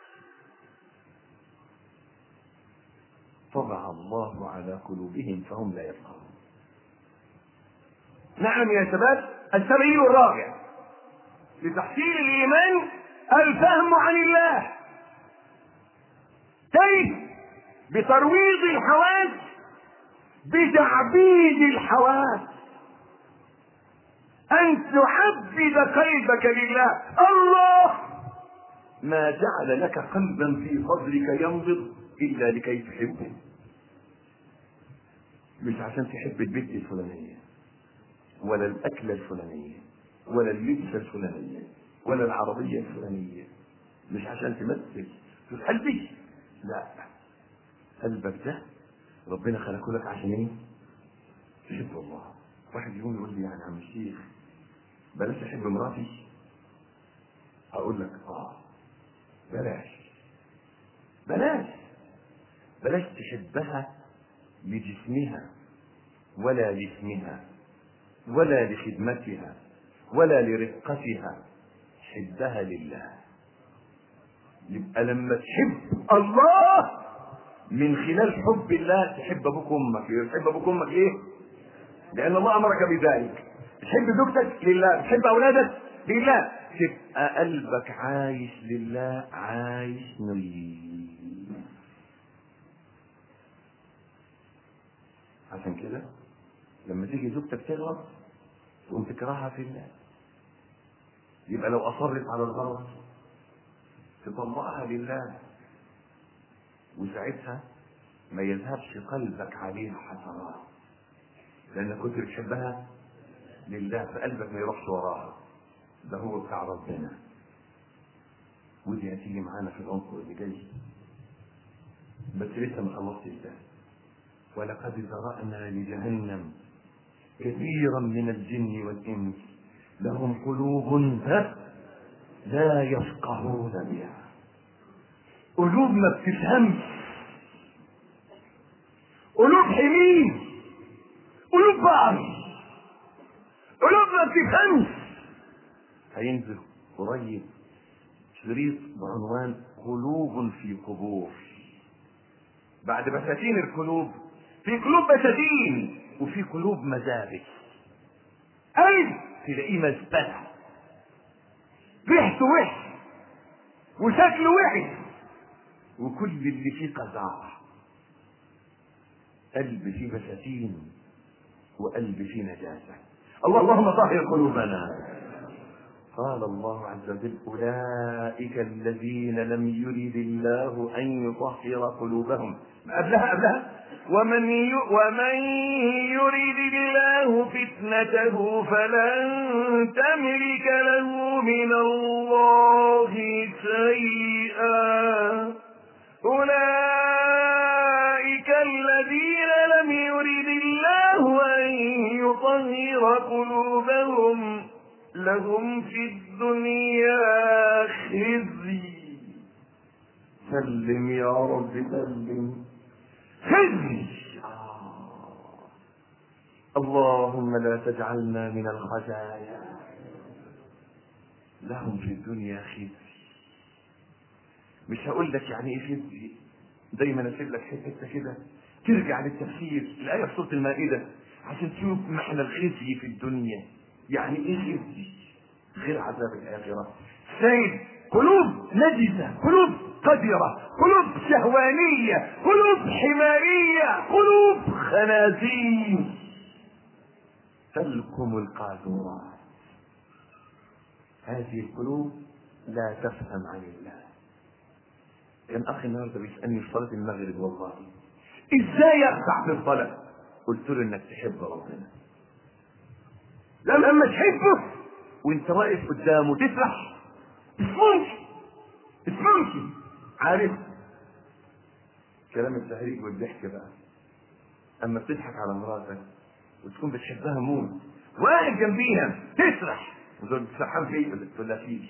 طبع الله على قلوبهم فهم لا يفقهون نعم يا شباب السبيل الرابع لتحصيل الإيمان الفهم عن الله كيف بترويض الحواس بتعبيد الحواس أن تحبب قلبك لله الله ما جعل لك قلبا في صدرك ينبض إلا لكي تحبه مش عشان تحب البيت الفلانية ولا الأكلة الفلانية ولا اللبسة الفلانية ولا العربية الفلانية مش عشان تمثل في قلبي لا قلبك ده ربنا خلقه لك عشان ايه؟ تحب الله واحد يقوم يقول لي يعني عم الشيخ بلاش احب مراتي اقول لك اه بلاش بلاش بلاش تحبها لجسمها ولا لاسمها ولا لخدمتها ولا لرقتها حبها لله يبقى لما تحب الله من خلال حب الله تحب ابوك وامك تحب ابوك وامك ليه لان الله امرك بذلك تحب زوجتك لله تحب اولادك لله تبقى قلبك عايش لله عايش نظيف عشان كده لما تيجي زوجتك تغلط تقوم تكرهها في الله يبقى لو اصرت على الغلط تطلقها لله وساعتها ما يذهبش قلبك عليها حسرات لانك كنت بتحبها لله فقلبك ما يروحش وراها ده هو بتاع ربنا ودي هتيجي معانا في العنصر اللي جاي بس لسه ما خلصتش ده ولقد ذرأنا لجهنم كثيرا من الجن والإنس لهم قلوب ها لا يفقهون بها قلوب ما بتفهمش قلوب حميم قلوب بعض قلوب ما بتفهمش هينزل قريب شريط بعنوان قلوب في قبور بعد بساتين القلوب في قلوب بساتين وفي قلوب مزابل قلب تلاقيه مزبله ريحته وحش وشكله وحش وكل اللي فيه قذاره قلب فيه بساتين وقلب فيه نجاسه اللهم طهر قلوبنا قال الله عز وجل أولئك الذين لم يرد الله أن يطهر قلوبهم قبلها قبلها ومن ي... ومن يرد الله فتنته فلن تملك له من الله شيئا أولئك الذين لم يرد الله أن يطهر قلوبهم لهم في الدنيا خزي سلم يا رب سلم خزي آه. اللهم لا تجعلنا من الخزايا لهم في الدنيا خزي مش هقول لك يعني ايه خزي دايما اسيب لك حته كده ترجع للتفسير الايه في سوره المائده عشان تشوف معنى الخزي في الدنيا يعني ايه خزي غير عذاب الاخره سيد قلوب نجسه قلوب قذره قلوب شهوانيه قلوب حماريه قلوب خنازير تلكم القاذورات هذه القلوب لا تفهم عن الله كان اخي النهارده بيسالني في صلاه المغرب والله ازاي اخدع في الصلاه قلت له انك تحب ربنا لما تحبه وانت واقف قدامه تفرح مش ممكن مش ممكن عارف كلام التهريج والضحك بقى اما بتضحك على مراتك وتكون بتحبها موت واقف جنبيها تسرح وتقول بتسرحان في ايه؟ تقول لها فيك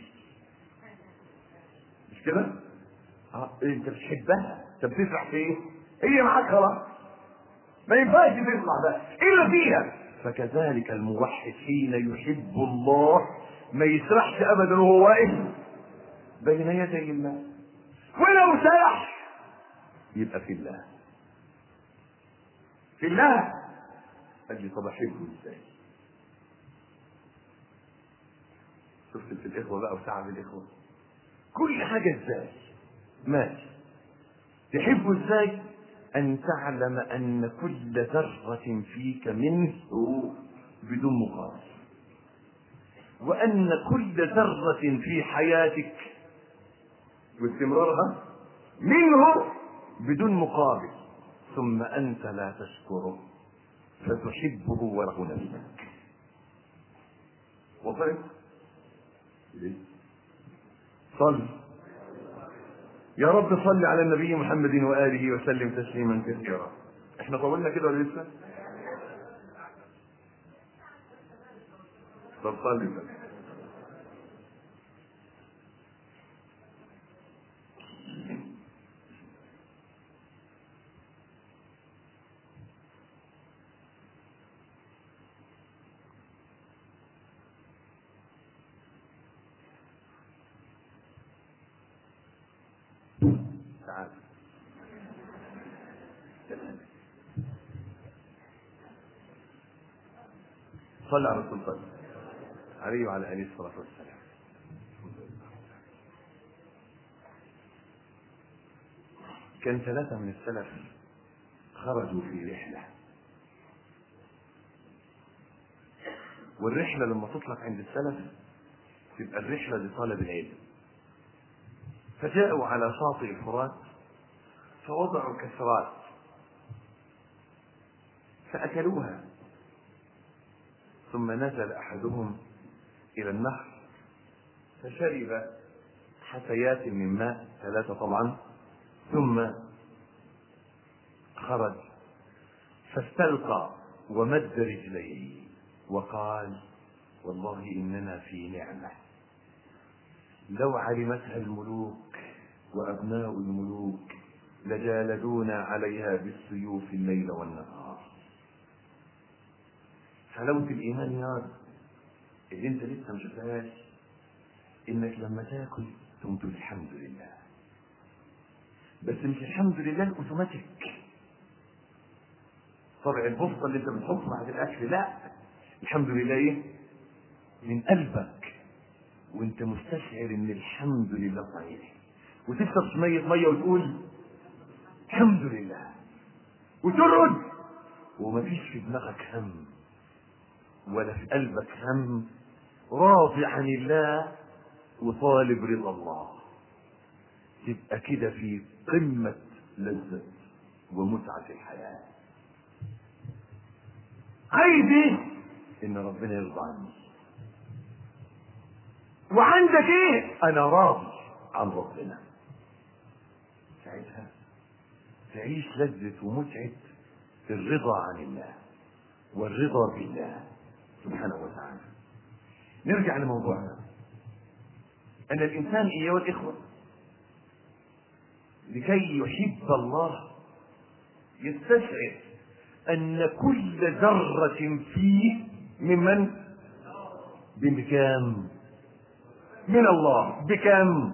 مش كده؟ اه انت بتحبها انت بتسرح في ايه؟ هي معاك خلاص ما ينفعش تطلع بقى الا فيها فكذلك الموحد حين يحب الله ما يسرحش ابدا وهو واقف بين يدي الله ولو سرح يبقى في الله في الله قال لي طب احبه ازاي شفت في الاخوه بقى وتعب الاخوه كل حاجه ازاي ماشي تحبه ازاي ان تعلم ان كل ذره فيك منه بدون مقابل وان كل ذره في حياتك واستمرارها منه بدون مقابل ثم انت لا تشكره فتحبه وله نفسك وصلت ليه؟ صل يا رب صل على النبي محمد واله وسلم تسليما كثيرا احنا طولنا كده ولا لسه طب صلي بقى. تعال صلى على رسول الله عليه وعلى اله الصلاه والسلام كان ثلاثة من السلف خرجوا في رحلة والرحلة لما تطلق عند السلف تبقى الرحلة لطلب العلم فجاءوا على شاطئ الفرات فوضعوا كسرات فأكلوها ثم نزل أحدهم إلى النهر فشرب حثيات من ماء ثلاثة طبعا ثم خرج فاستلقى ومد رجليه وقال والله إننا في نعمة لو علمتها الملوك وأبناء الملوك لجالدونا عليها بالسيوف الليل والنهار حلاوة الإيمان يا رب اللي أنت لسه ما شفتهاش إنك لما تاكل تقوم تقول الحمد لله بس مش الحمد لله الاوتوماتيك طبع البسطه اللي انت بتحطه بعد الاكل لا الحمد لله ايه من قلبك وانت مستشعر ان الحمد لله صحيح وتشرب شويه ميه وتقول الحمد لله وترد ومفيش في دماغك هم ولا في قلبك هم راضي عن الله وطالب رضا الله تبقى كده في قمة لذة ومتعة الحياة عايز ايه؟ ان ربنا يرضى عني وعندك ايه؟ انا راضي عن ربنا ساعتها تعيش لذة ومتعة الرضا عن الله والرضا بالله سبحانه وتعالى نرجع لموضوعنا أن الإنسان أيها الإخوة لكي يحب الله يستشعر أن كل ذرة فيه ممن بكام من الله بكم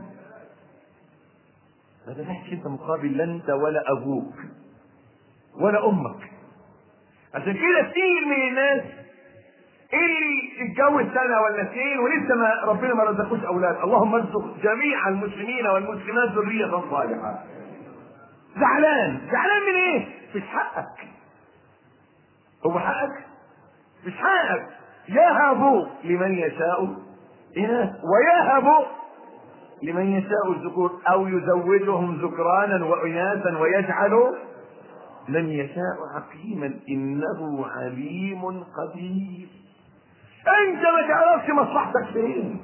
ما تفتحش انت مقابل لا انت ولا ابوك ولا امك عشان كده كتير من الناس اللي اتجوز سنه ولا اثنين ولسه ما ربنا ما رزقوش اولاد اللهم ارزق جميع المسلمين والمسلمات ذريه صالحه زعلان زعلان من ايه مش حقك هو حقك مش حقك يهب لمن يشاء إناث ويهب لمن يشاء الذكور أو يزوجهم ذكرانا وإناثا ويجعل من يشاء عقيما إنه عليم قدير أنت ما تعرفش مصلحتك فين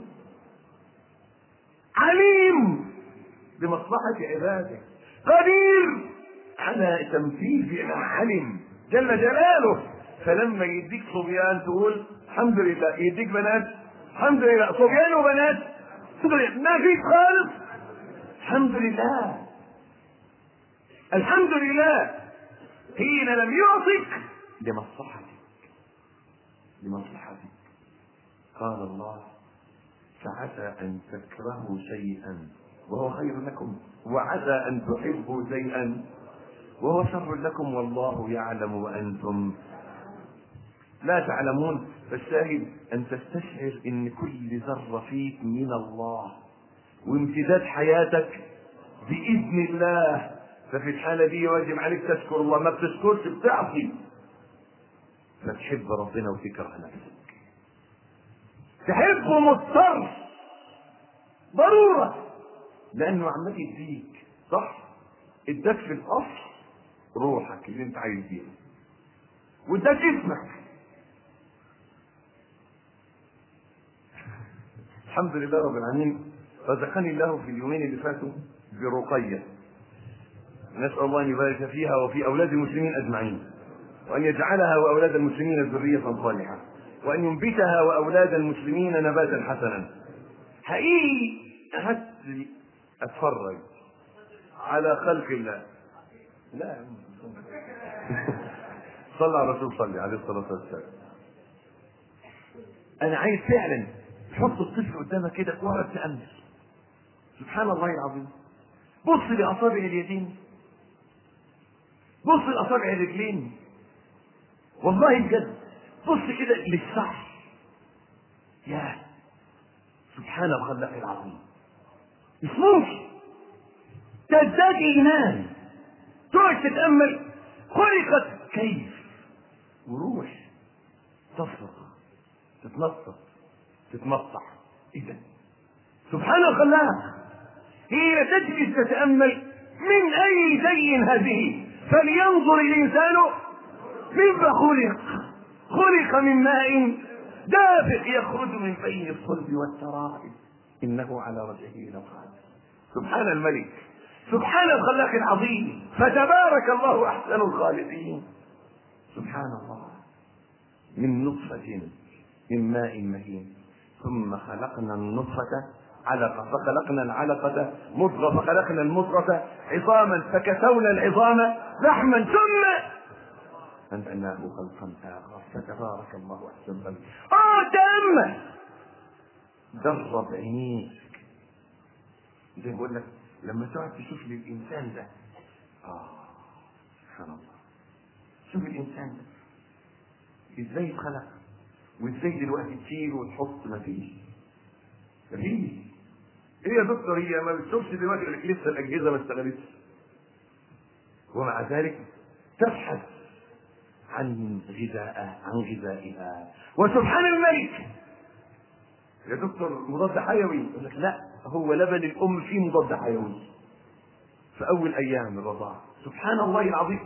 عليم بمصلحة عباده قدير على تنفيذ ما علم جل جلاله فلما يديك صبيان تقول الحمد لله يديك بنات الحمد لله صبيان وبنات الحمد لله ما فيك خالص الحمد لله الحمد لله حين لم يعطك لمصلحتك لمصلحتك قال الله فعسى ان تكرهوا شيئا وهو خير لكم وعسى ان تحبوا شيئا وهو شر لكم والله يعلم وانتم لا تعلمون فالشاهد ان تستشعر ان كل ذره فيك من الله وامتداد حياتك باذن الله ففي الحاله دي واجب عليك تشكر الله ما بتشكرش بتعصي فتحب ربنا وتكره نفسك تحبه مضطر ضروره لانه عمال يديك صح اداك في الاصل روحك اللي انت عايز بيها واداك جسمك الحمد لله رب العالمين رزقني الله في اليومين اللي فاتوا برقية نسأل الله أن يبارك فيها وفي أولاد المسلمين أجمعين وأن يجعلها وأولاد المسلمين ذرية صالحة وأن ينبتها وأولاد المسلمين نباتا حسنا حقيقي أخذت أتفرج على خلق الله لا صلى على الرسول صلي عليه الصلاة والسلام أنا عايز فعلا تحط الطفل قدامك كده واقعد تأمل سبحان الله العظيم بص لأصابع اليدين بص لأصابع الرجلين والله بجد بص كده للشعر يا سبحان الخلاق العظيم مش ممكن تزداد إيمان تقعد تتأمل خلقت كيف وروح تصرخ تتنطط تتمطع اذا سبحان الخلاق حين تجلس تتامل من اي شيء هذه فلينظر الانسان مما خلق خلق من ماء دافق يخرج من بين الصلب والترائب انه على رجعه لقادر سبحان الملك سبحان الخلاق العظيم فتبارك الله احسن الخالقين سبحان الله من نطفه من ماء مهين ثم خلقنا النطفة علقة فخلقنا العلقة مضغة فخلقنا المضغة عظاما فكسونا العظام لحما ثم أنشأناه خلقا آخر فتبارك الله أحسن الخالقين آه تأمل درب عينيك زي ما بقول لك لما تقعد تشوف للإنسان ده آه سبحان الله شوف الإنسان ده إزاي اتخلق وإزاي دلوقتي تشيل وتحط مفيش مفيش إيه يا دكتور هي ما بتشوفش دلوقتي يقول لك لسه الأجهزة ما اشتغلتش ومع ذلك تبحث عن غذاء عن غذائها وسبحان الملك يا دكتور مضاد حيوي يقول لك لا هو لبن الام فيه مضاد حيوي في اول ايام الرضاعه سبحان الله العظيم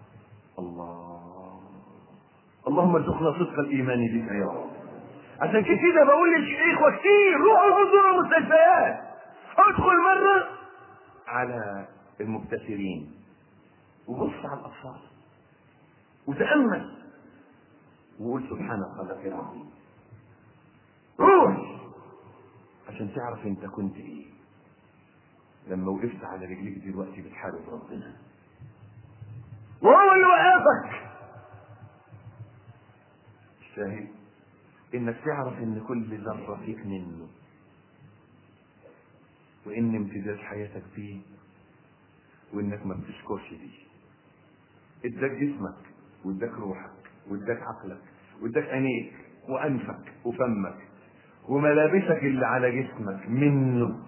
الله اللهم ارزقنا صدق الايمان بك يا رب عشان كده بقول للاخوه كتير روحوا زوروا المستشفيات ادخل مره على المبتسرين وبص على الاطفال وتامل وقول سبحان خلق العظيم روح عشان تعرف انت كنت ايه لما وقفت على رجليك دلوقتي بتحارب ربنا وهو اللي وقفك الشاهد انك تعرف ان كل ذره فيك منه وان امتداد حياتك فيه وانك ما بتشكرش فيه اداك جسمك واداك روحك واداك عقلك واداك عينيك وانفك وفمك وملابسك اللي على جسمك منه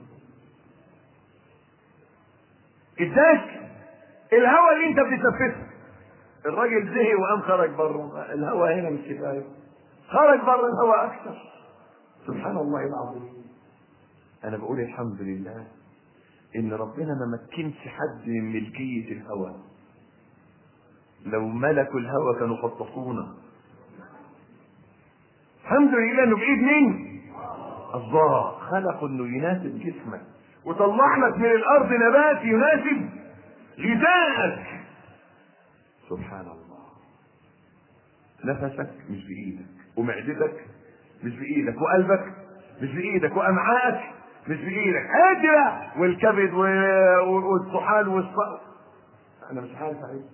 اداك الهواء اللي انت بتتنفسه الراجل زهق وقام خرج بره الهواء هنا مش كفايه خرج بره الهواء اكثر سبحان الله العظيم انا بقول الحمد لله ان ربنا ما مكنش حد من ملكيه الهواء لو ملكوا الهوى كانوا خطفونا الحمد لله انه بايد مين الله خلق انه يناسب جسمك وطلع لك من الارض نبات يناسب غذائك سبحان الله نفسك مش بايدك ومعدتك مش بايدك وقلبك مش بايدك وامعائك مش بايدك هادي بقى والكبد والطحال والصقر انا مش عارف اعيش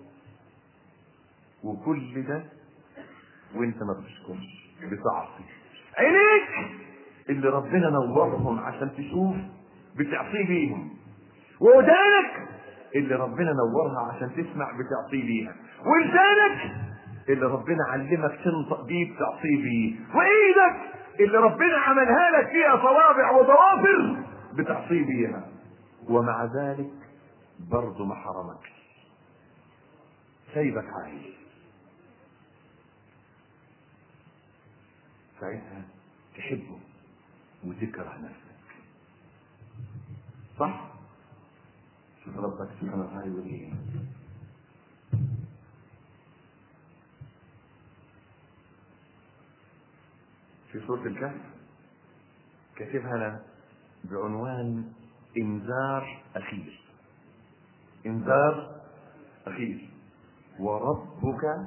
وكل ده وانت ما بتشكرش بتعصي عينيك اللي ربنا نورهم عشان تشوف بتعصي بيهم ودانك اللي ربنا نورها عشان تسمع بتعصي بيها ولسانك اللي ربنا علمك تنطق بيه بتعصي بيه وايدك اللي ربنا عملها لك فيها صوابع وضوافر بتعصي بيها ومع ذلك برضه ما حرمكش سايبك عايش ساعتها تحبه وتكره نفسك صح شوف ربك سبحانه وتعالى يقول ايه في سورة الكهف كاتبها انا بعنوان انذار اخير انذار اخير وربك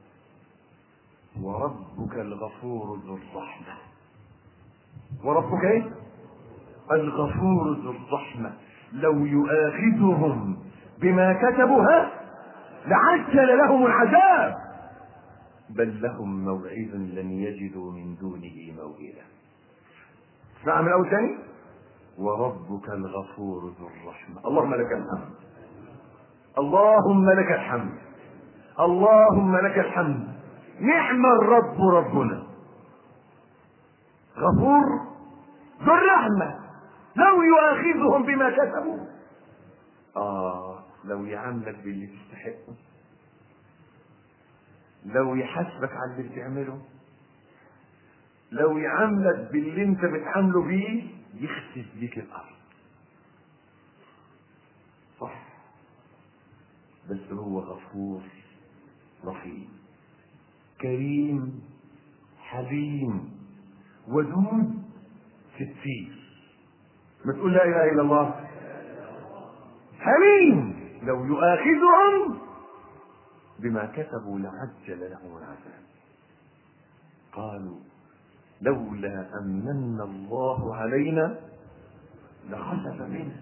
وربك الغفور ذو الرحمة وربك ايه الغفور ذو الرحمة لو يؤاخذهم بما كتبوا ها لعجل لهم العذاب بل لهم موعد لن يجدوا من دونه موئلا اسمع من الاول ثاني وربك الغفور ذو الرحمة اللهم لك الحمد اللهم لك الحمد اللهم لك الحمد نعم الرب ربنا غفور ذو الرحمة لو يؤاخذهم بما كسبوا آه لو يعاملك باللي تستحقه لو يحاسبك على اللي بتعمله لو يعاملك باللي انت بتعامله بيه يخسف بيك الارض صح بس هو غفور رحيم كريم حليم ودود ستير ما تقول لا اله الا الله حليم لو يؤاخذهم بما كتبوا لعجل لهم العذاب قالوا لولا أمن الله علينا لخسف بنا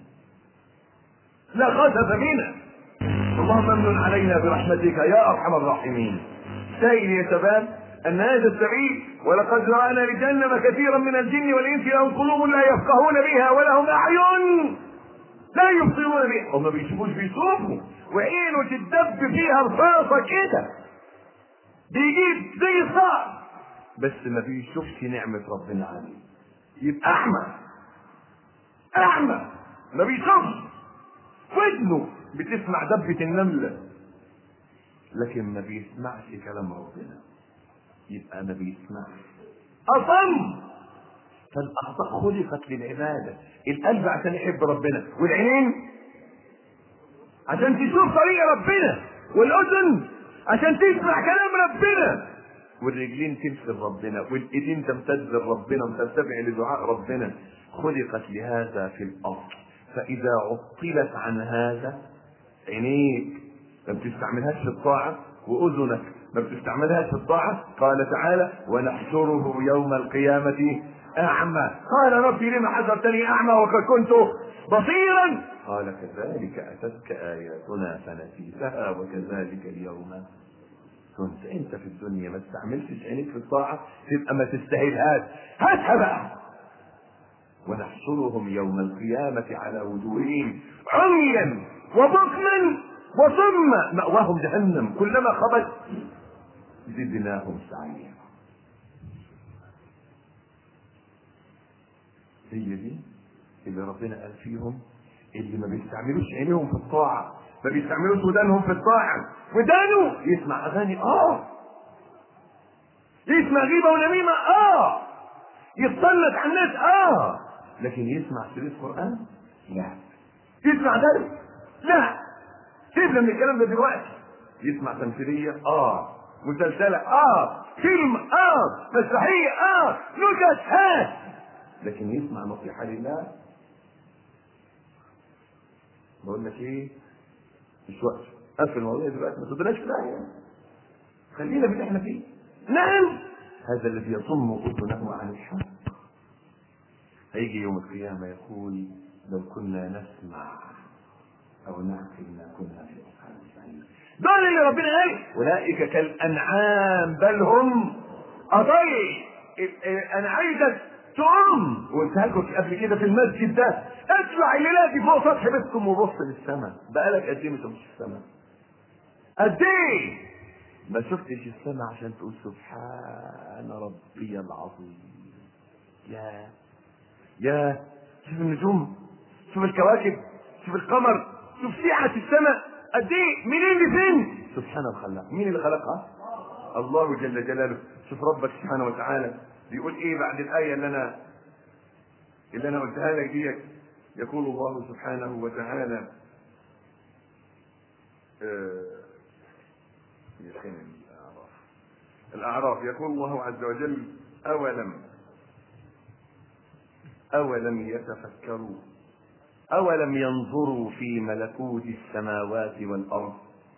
لخسف بنا اللهم امن علينا برحمتك يا ارحم الراحمين سائل يا شباب ان هذا السبيل ولقد رانا لجهنم كثيرا من الجن والانس لهم قلوب لا يفقهون بها ولهم اعين لا يبصرون به هم ما بيشوفوش بيشوفوا وعينه تدب فيها رصاصه كده بيجيب زي الصعب بس ما بيشوفش نعمة ربنا عليه يبقى أعمى أعمى ما بيشوفش ودنه بتسمع دبة النملة لكن ما بيسمعش كلام ربنا يبقى ما بيسمعش أصم فالأعضاء خلقت للعبادة القلب عشان يحب ربنا والعينين عشان تشوف طريق ربنا والأذن عشان تسمع كلام ربنا والرجلين تمثل ربنا والايدين تمتد لربنا وتتبع لدعاء ربنا خلقت لهذا في الاصل فاذا عطلت عن هذا عينيك ما بتستعملهاش في الطاعه واذنك ما بتستعملهاش في الطاعه قال تعالى ونحشره يوم القيامه اعمى قال ربي لما حذرتني اعمى وقد كنت بصيرا قال كذلك اتتك اياتنا فنسيتها وكذلك اليوم كنت انت في الدنيا ما استعملتش عينيك في الطاعه تبقى ما تستاهلهاش هاتها بقى ونحشرهم يوم القيامة على وجوههم عميا وبكما وصما مأواهم جهنم كلما خبت زدناهم سعيا هي دي اللي ربنا قال فيهم اللي ما بيستعملوش عينيهم في الطاعة ما بيستعملوش ودانهم في الطاعة ودانه يسمع أغاني آه يسمع غيبة ونميمة آه يتسلط على الناس آه لكن يسمع شريط قرآن لا يسمع درس لا سيبنا من الكلام ده دلوقتي يسمع تمثيلية اه مسلسلة اه فيلم اه مسرحية اه نكت ها لكن يسمع نصيحة لله بقول لك ايه مش وقت قفل الموضوع دلوقتي ما تدناش في داهية خلينا في اللي احنا فيه نعم هذا الذي يصم اذنه عن الحق هيجي يوم القيامة يقول لو كنا نسمع أو نعقل ما كنا في أصحاب السعير دول اللي ربنا قال أولئك كالأنعام بل هم أضل أنا عايزك تقوم وقلتها لكم قبل كده في المسجد ده اطلع الليلة دي فوق سطح بيتكم وبص للسماء بقالك قد ايه ما شفتش السماء؟ قد ايه؟ ما شفتش السماء عشان تقول سبحان ربي العظيم يا يا شوف النجوم شوف الكواكب شوف القمر شوف سعة السماء قد ايه منين لفين سبحان الخلاق مين اللي خلقها الله جل جلاله شوف ربك سبحانه وتعالى بيقول ايه بعد الآية اللي انا اللي انا قلتها لك ديت يقول الله سبحانه وتعالى آه يخين الأعراف الأعراف يقول الله عز وجل أولم أولم يتفكروا أولم ينظروا في ملكوت السماوات والأرض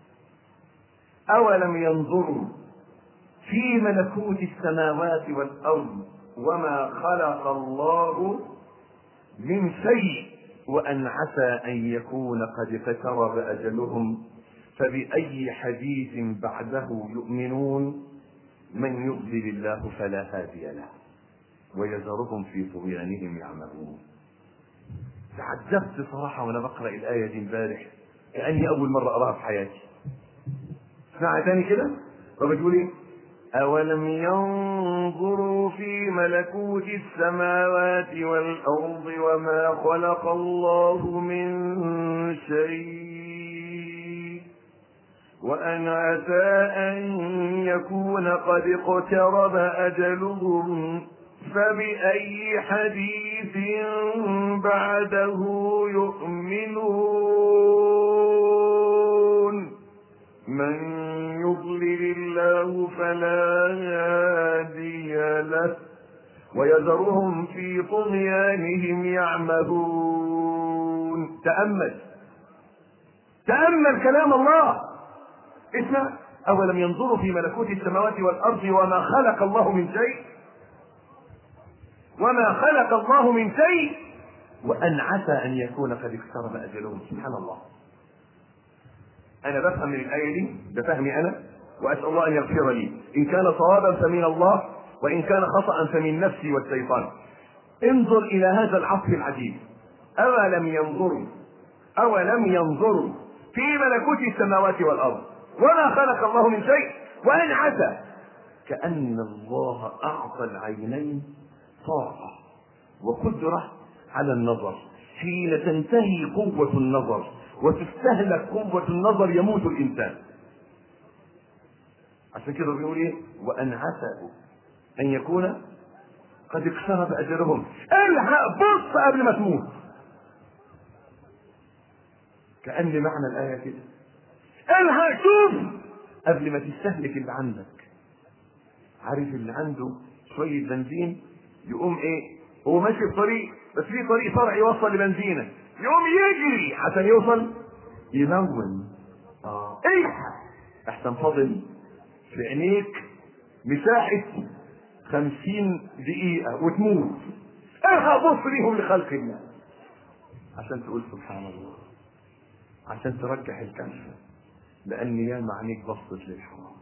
أولم ينظروا في ملكوت السماوات والأرض وما خلق الله من شيء وأن عسى أن يكون قد اقترب أجلهم فبأي حديث بعده يؤمنون من يضلل الله فلا هادي له ويذرهم في طغيانهم يعمهون تعجبت صراحة وأنا بقرأ الآية دي امبارح كأني أول مرة أراها في حياتي اسمعها تاني كده طب تقول إيه؟ أولم ينظروا في ملكوت السماوات والأرض وما خلق الله من شيء وأن عسى أن يكون قد اقترب أجلهم فبأي حديث بعده يؤمنون من يضلل الله فلا هادي له ويذرهم في طغيانهم يعمهون تأمل تأمل كلام الله اسمع أولم ينظروا في ملكوت السماوات والأرض وما خلق الله من شيء وما خلق الله من شيء وأن عسى أن يكون قد اقترب أجلهم سبحان الله أنا بفهم من الآية دي بفهمي أنا وأسأل الله أن يغفر لي إن كان صوابا فمن الله وإن كان خطأ فمن نفسي والشيطان انظر إلى هذا العطف العجيب أولم ينظروا أولم ينظروا في ملكوت السماوات والأرض وما خلق الله من شيء وإن عسى كأن الله أعطى العينين طاقة وقدرة على النظر حين تنتهي قوة النظر وتستهلك قوة النظر يموت الإنسان عشان كده بيقول ايه وان عسى ان يكون قد اقترب اجلهم الحق بص قبل ما تموت كان معنى الايه كده الحق شوف قبل ما تستهلك اللي عندك عارف اللي عنده شويه بنزين يقوم ايه هو ماشي في طريق بس في طريق فرعي يوصل لبنزينه يقوم يجري عشان يوصل يمون اه الحق احسن فاضل في عينيك مساحة خمسين دقيقة وتموت الحق بص ليهم لخلق الله عشان تقول سبحان الله عشان ترجح الكشف لأن ياما عينيك بصت للحرام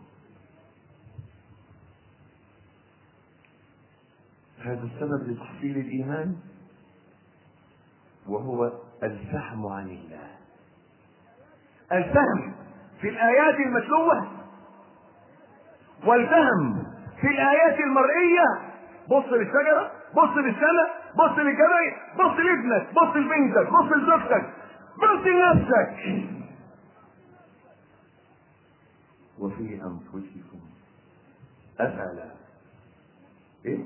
هذا السبب لتحصيل الإيمان وهو الفهم عن الله الفهم في الآيات المتلوة والفهم في الآيات المرئية بص للشجرة بص للسماء بص للجبل بص لابنك بص لبنتك بص لزوجتك بص لنفسك وفي أنفسكم أفلا إيه؟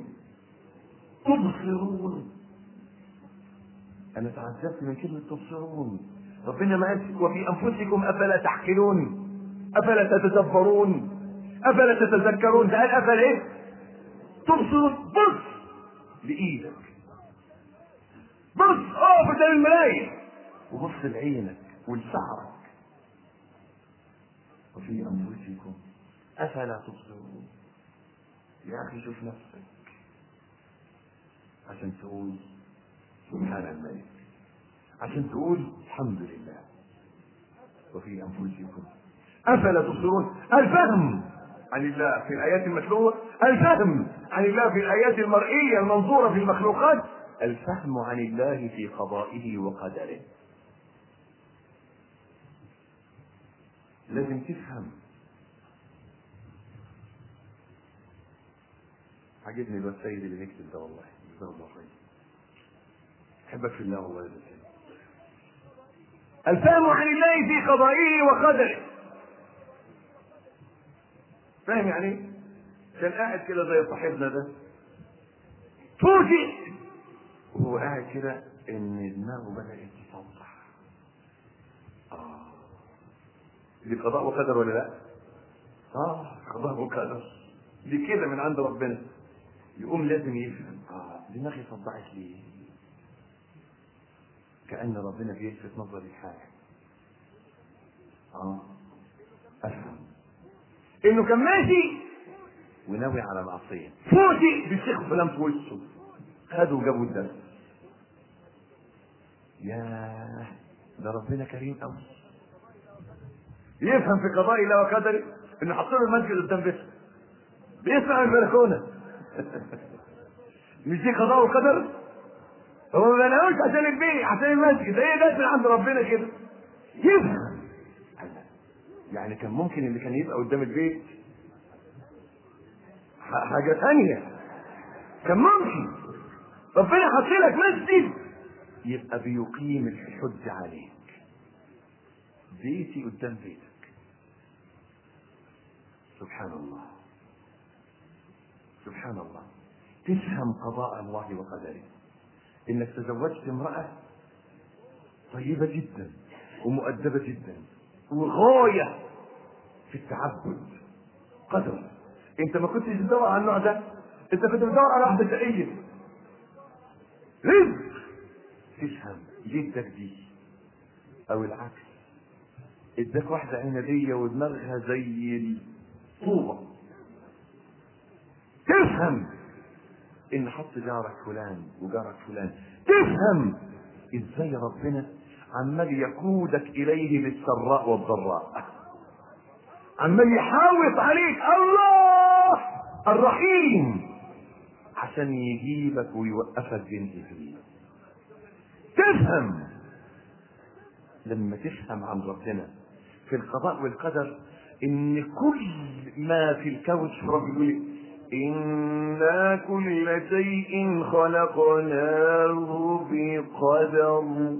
تبصرون أنا تعجبت من كلمة تبصرون ربنا ما قال وفي أنفسكم أفلا تعقلون أفلا تتدبرون افلا تتذكرون ده قال افلا ايه تبصر بص لايدك بص اقف قدام المرايه وبص لعينك ولشعرك وفي انفسكم افلا تبصرون يا اخي شوف نفسك عشان تقول سبحان الملك عشان تقول الحمد لله وفي انفسكم افلا تبصرون الفهم عن الله في الآيات المتلوة الفهم عن الله في الآيات المرئية المنظورة في المخلوقات الفهم عن الله في قضائه وقدره لازم تفهم عجبني الواد سيد اللي بيكتب ده والله جزاه الله خير احبك في الله والله يا سيد الفهم عن الله في قضائه وقدره فاهم يعني ايه؟ كان قاعد كده زي صاحبنا ده فوجئ وهو قاعد كده ان دماغه بدات تصلح اه دي قضاء وقدر ولا لا؟ اه قضاء وقدر دي كده من عند ربنا يقوم لازم يفهم اه دماغي صدعت ليه؟ كأن ربنا بيلفت نظري لحاجة اه افهم انه كان ماشي وناوي على معصيه فوجئ بالشيخ فلان في وشه خدوا وجابوا الدرس ياه ده ربنا كريم قوي يفهم في قضاء الله وقدره انه حط له المسجد قدام بيته بيسمع من البلكونه مش دي قضاء وقدر هو ما بنقولش عشان البيت عشان المسجد هي جت من عند ربنا كده يفهم يعني كان ممكن اللي كان يبقى قدام البيت حاجة ثانية كان ممكن ربنا حط لك مسجد يبقى بيقيم الحج عليك بيتي قدام بيتك سبحان الله سبحان الله تفهم قضاء الله وقدره انك تزوجت امرأة طيبة جدا ومؤدبة جدا وغاية في التعبد قدر انت ما كنتش بتدور على النوع ده انت كنت بتدور على واحدة شقية رزق تفهم جدك دي او العكس اداك واحدة عنبية ودماغها زي الطوبة تفهم ان حط جارك فلان وجارك فلان تفهم ازاي ربنا عمال يقودك اليه بالسراء والضراء عمال يحاوط عليك الله الرحيم عشان يجيبك ويوقفك بين ايديه تفهم لما تفهم عن ربنا في القضاء والقدر ان كل ما في الكون شوف رب يقول إيه؟ إنا كل شيء خلقناه بقدر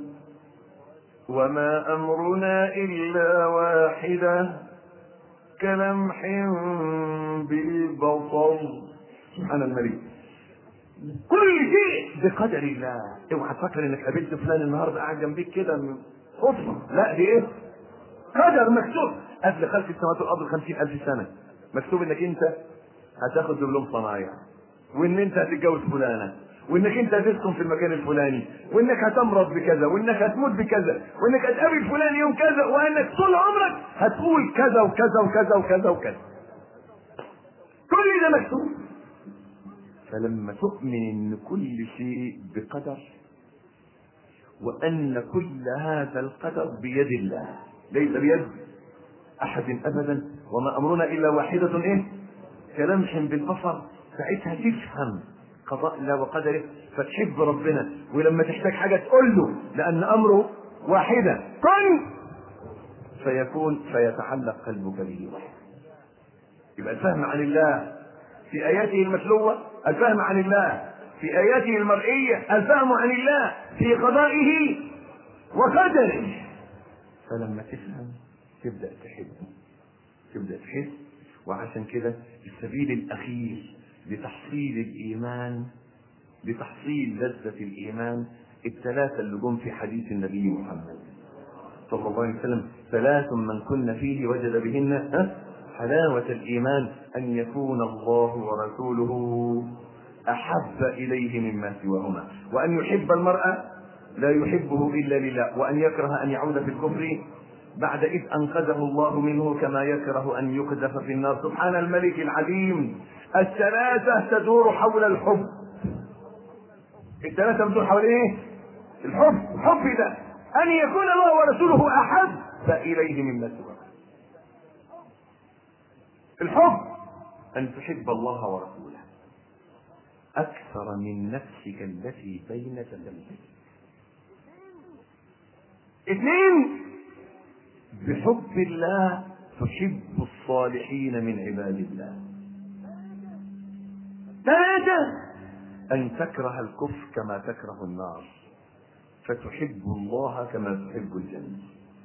وما أمرنا إلا واحدة كلمح بالبصر سبحان الملك كل شيء بقدر الله اوعى تفكر انك قابلت فلان النهارده قاعد جنبيك كده من صدفه لا دي ايه؟ قدر مكتوب قبل خلق السماوات والارض خمسين الف سنه مكتوب انك انت هتاخد دبلوم صنايع وان انت هتتجوز فلانه وانك انت هتسكن في المكان الفلاني وانك هتمرض بكذا وانك هتموت بكذا وانك هتقابل فلان يوم كذا وانك طول عمرك هتقول كذا وكذا وكذا وكذا وكذا كل ده مكتوب فلما تؤمن ان كل شيء بقدر وان كل هذا القدر بيد الله ليس بيد احد ابدا وما امرنا الا واحده ايه كلمح بالبصر ساعتها تفهم قضاء الله وقدره فتحب ربنا ولما تحتاج حاجه تقول له لان امره واحده كن فيكون فيتعلق قلبك به وحده يبقى الفهم عن الله في اياته المتلوه الفهم عن الله في اياته المرئيه الفهم عن الله في قضائه وقدره فلما تفهم تبدا تحب تبدا تحس وعشان كده السبيل الاخير لتحصيل الايمان لتحصيل لذة الايمان الثلاثة اللي جم في حديث النبي محمد صلى الله عليه وسلم ثلاث من كن فيه وجد بهن ها؟ حلاوة الإيمان أن يكون الله ورسوله أحب إليه مما سواهما وأن يحب المرأة لا يحبه إلا لله وأن يكره أن يعود في الكفر بعد إذ أنقذه الله منه كما يكره أن يقذف في النار سبحان الملك العليم الثلاثة تدور حول الحب الثلاثة تدور حول إيه؟ الحب الحب ده أن يكون الله ورسوله أحب إليه مما سواه الحب أن تحب الله ورسوله أكثر من نفسك التي بين جنبيك اثنين بحب الله تحب الصالحين من عباد الله ثلاثة أن تكره الكفر كما تكره النار فتحب الله كما تحب الجنة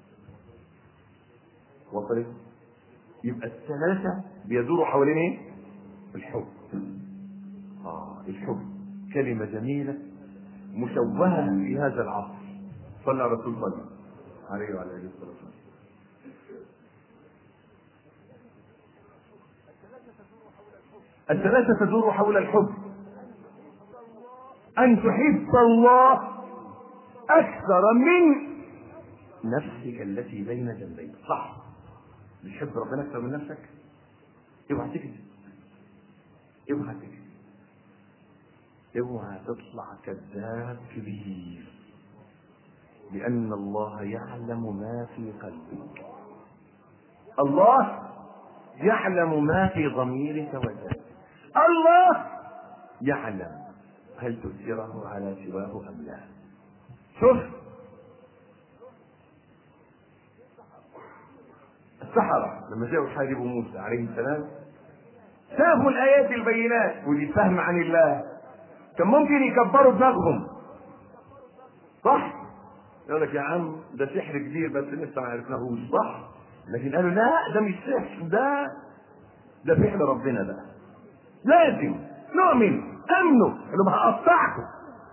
وصلت يبقى الثلاثة بيدوروا حوالين ايه؟ الحب آه الحب كلمة جميلة مشوهة في هذا العصر صلى على رسول الله عليه وعلى آله الصلاة والسلام الثلاثة تدور حول الحب أن تحب الله أكثر من نفسك التي بين جنبيك صح بتحب ربنا أكثر من نفسك اوعى تكذب اوعى تكذب اوعى تطلع كذاب كبير لأن الله يعلم ما في قلبك الله يعلم ما في ضميرك وذاتك الله يعلم هل تؤثره على سواه أم لا شوف السحرة لما جاءوا يحاربوا موسى عليه السلام شافوا الآيات البينات والفهم عن الله كان ممكن يكبروا دماغهم صح؟ يقول لك يا عم ده سحر كبير بس لسه ما عرفناهوش صح؟ لكن قالوا لا ده مش سحر ده ده فعل ربنا ده لازم نؤمن امنوا انه هقطعكم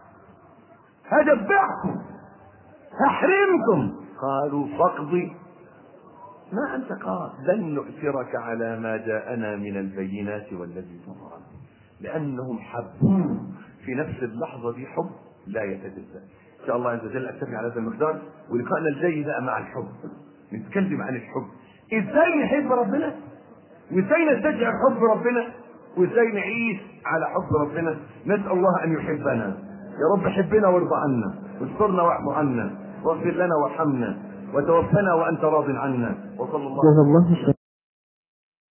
هدبعكم هحرمكم قالوا فاقضي ما انت قال لن نؤثرك على ما جاءنا من البينات والذي فطرنا لانهم حبوه في نفس اللحظه دي حب لا يتجزا ان شاء الله عز وجل اكتفي على هذا المقدار ولقائنا الجاي بقى مع الحب نتكلم عن الحب ازاي نحب ربنا وازاي نستشعر حب ربنا وازاي نعيش على حب ربنا نسال الله ان يحبنا يا رب حبنا وارضى عنا واسترنا واعف عنا واغفر لنا وارحمنا وتوفنا وانت راض عنا وصلى الله جزا الله خيرا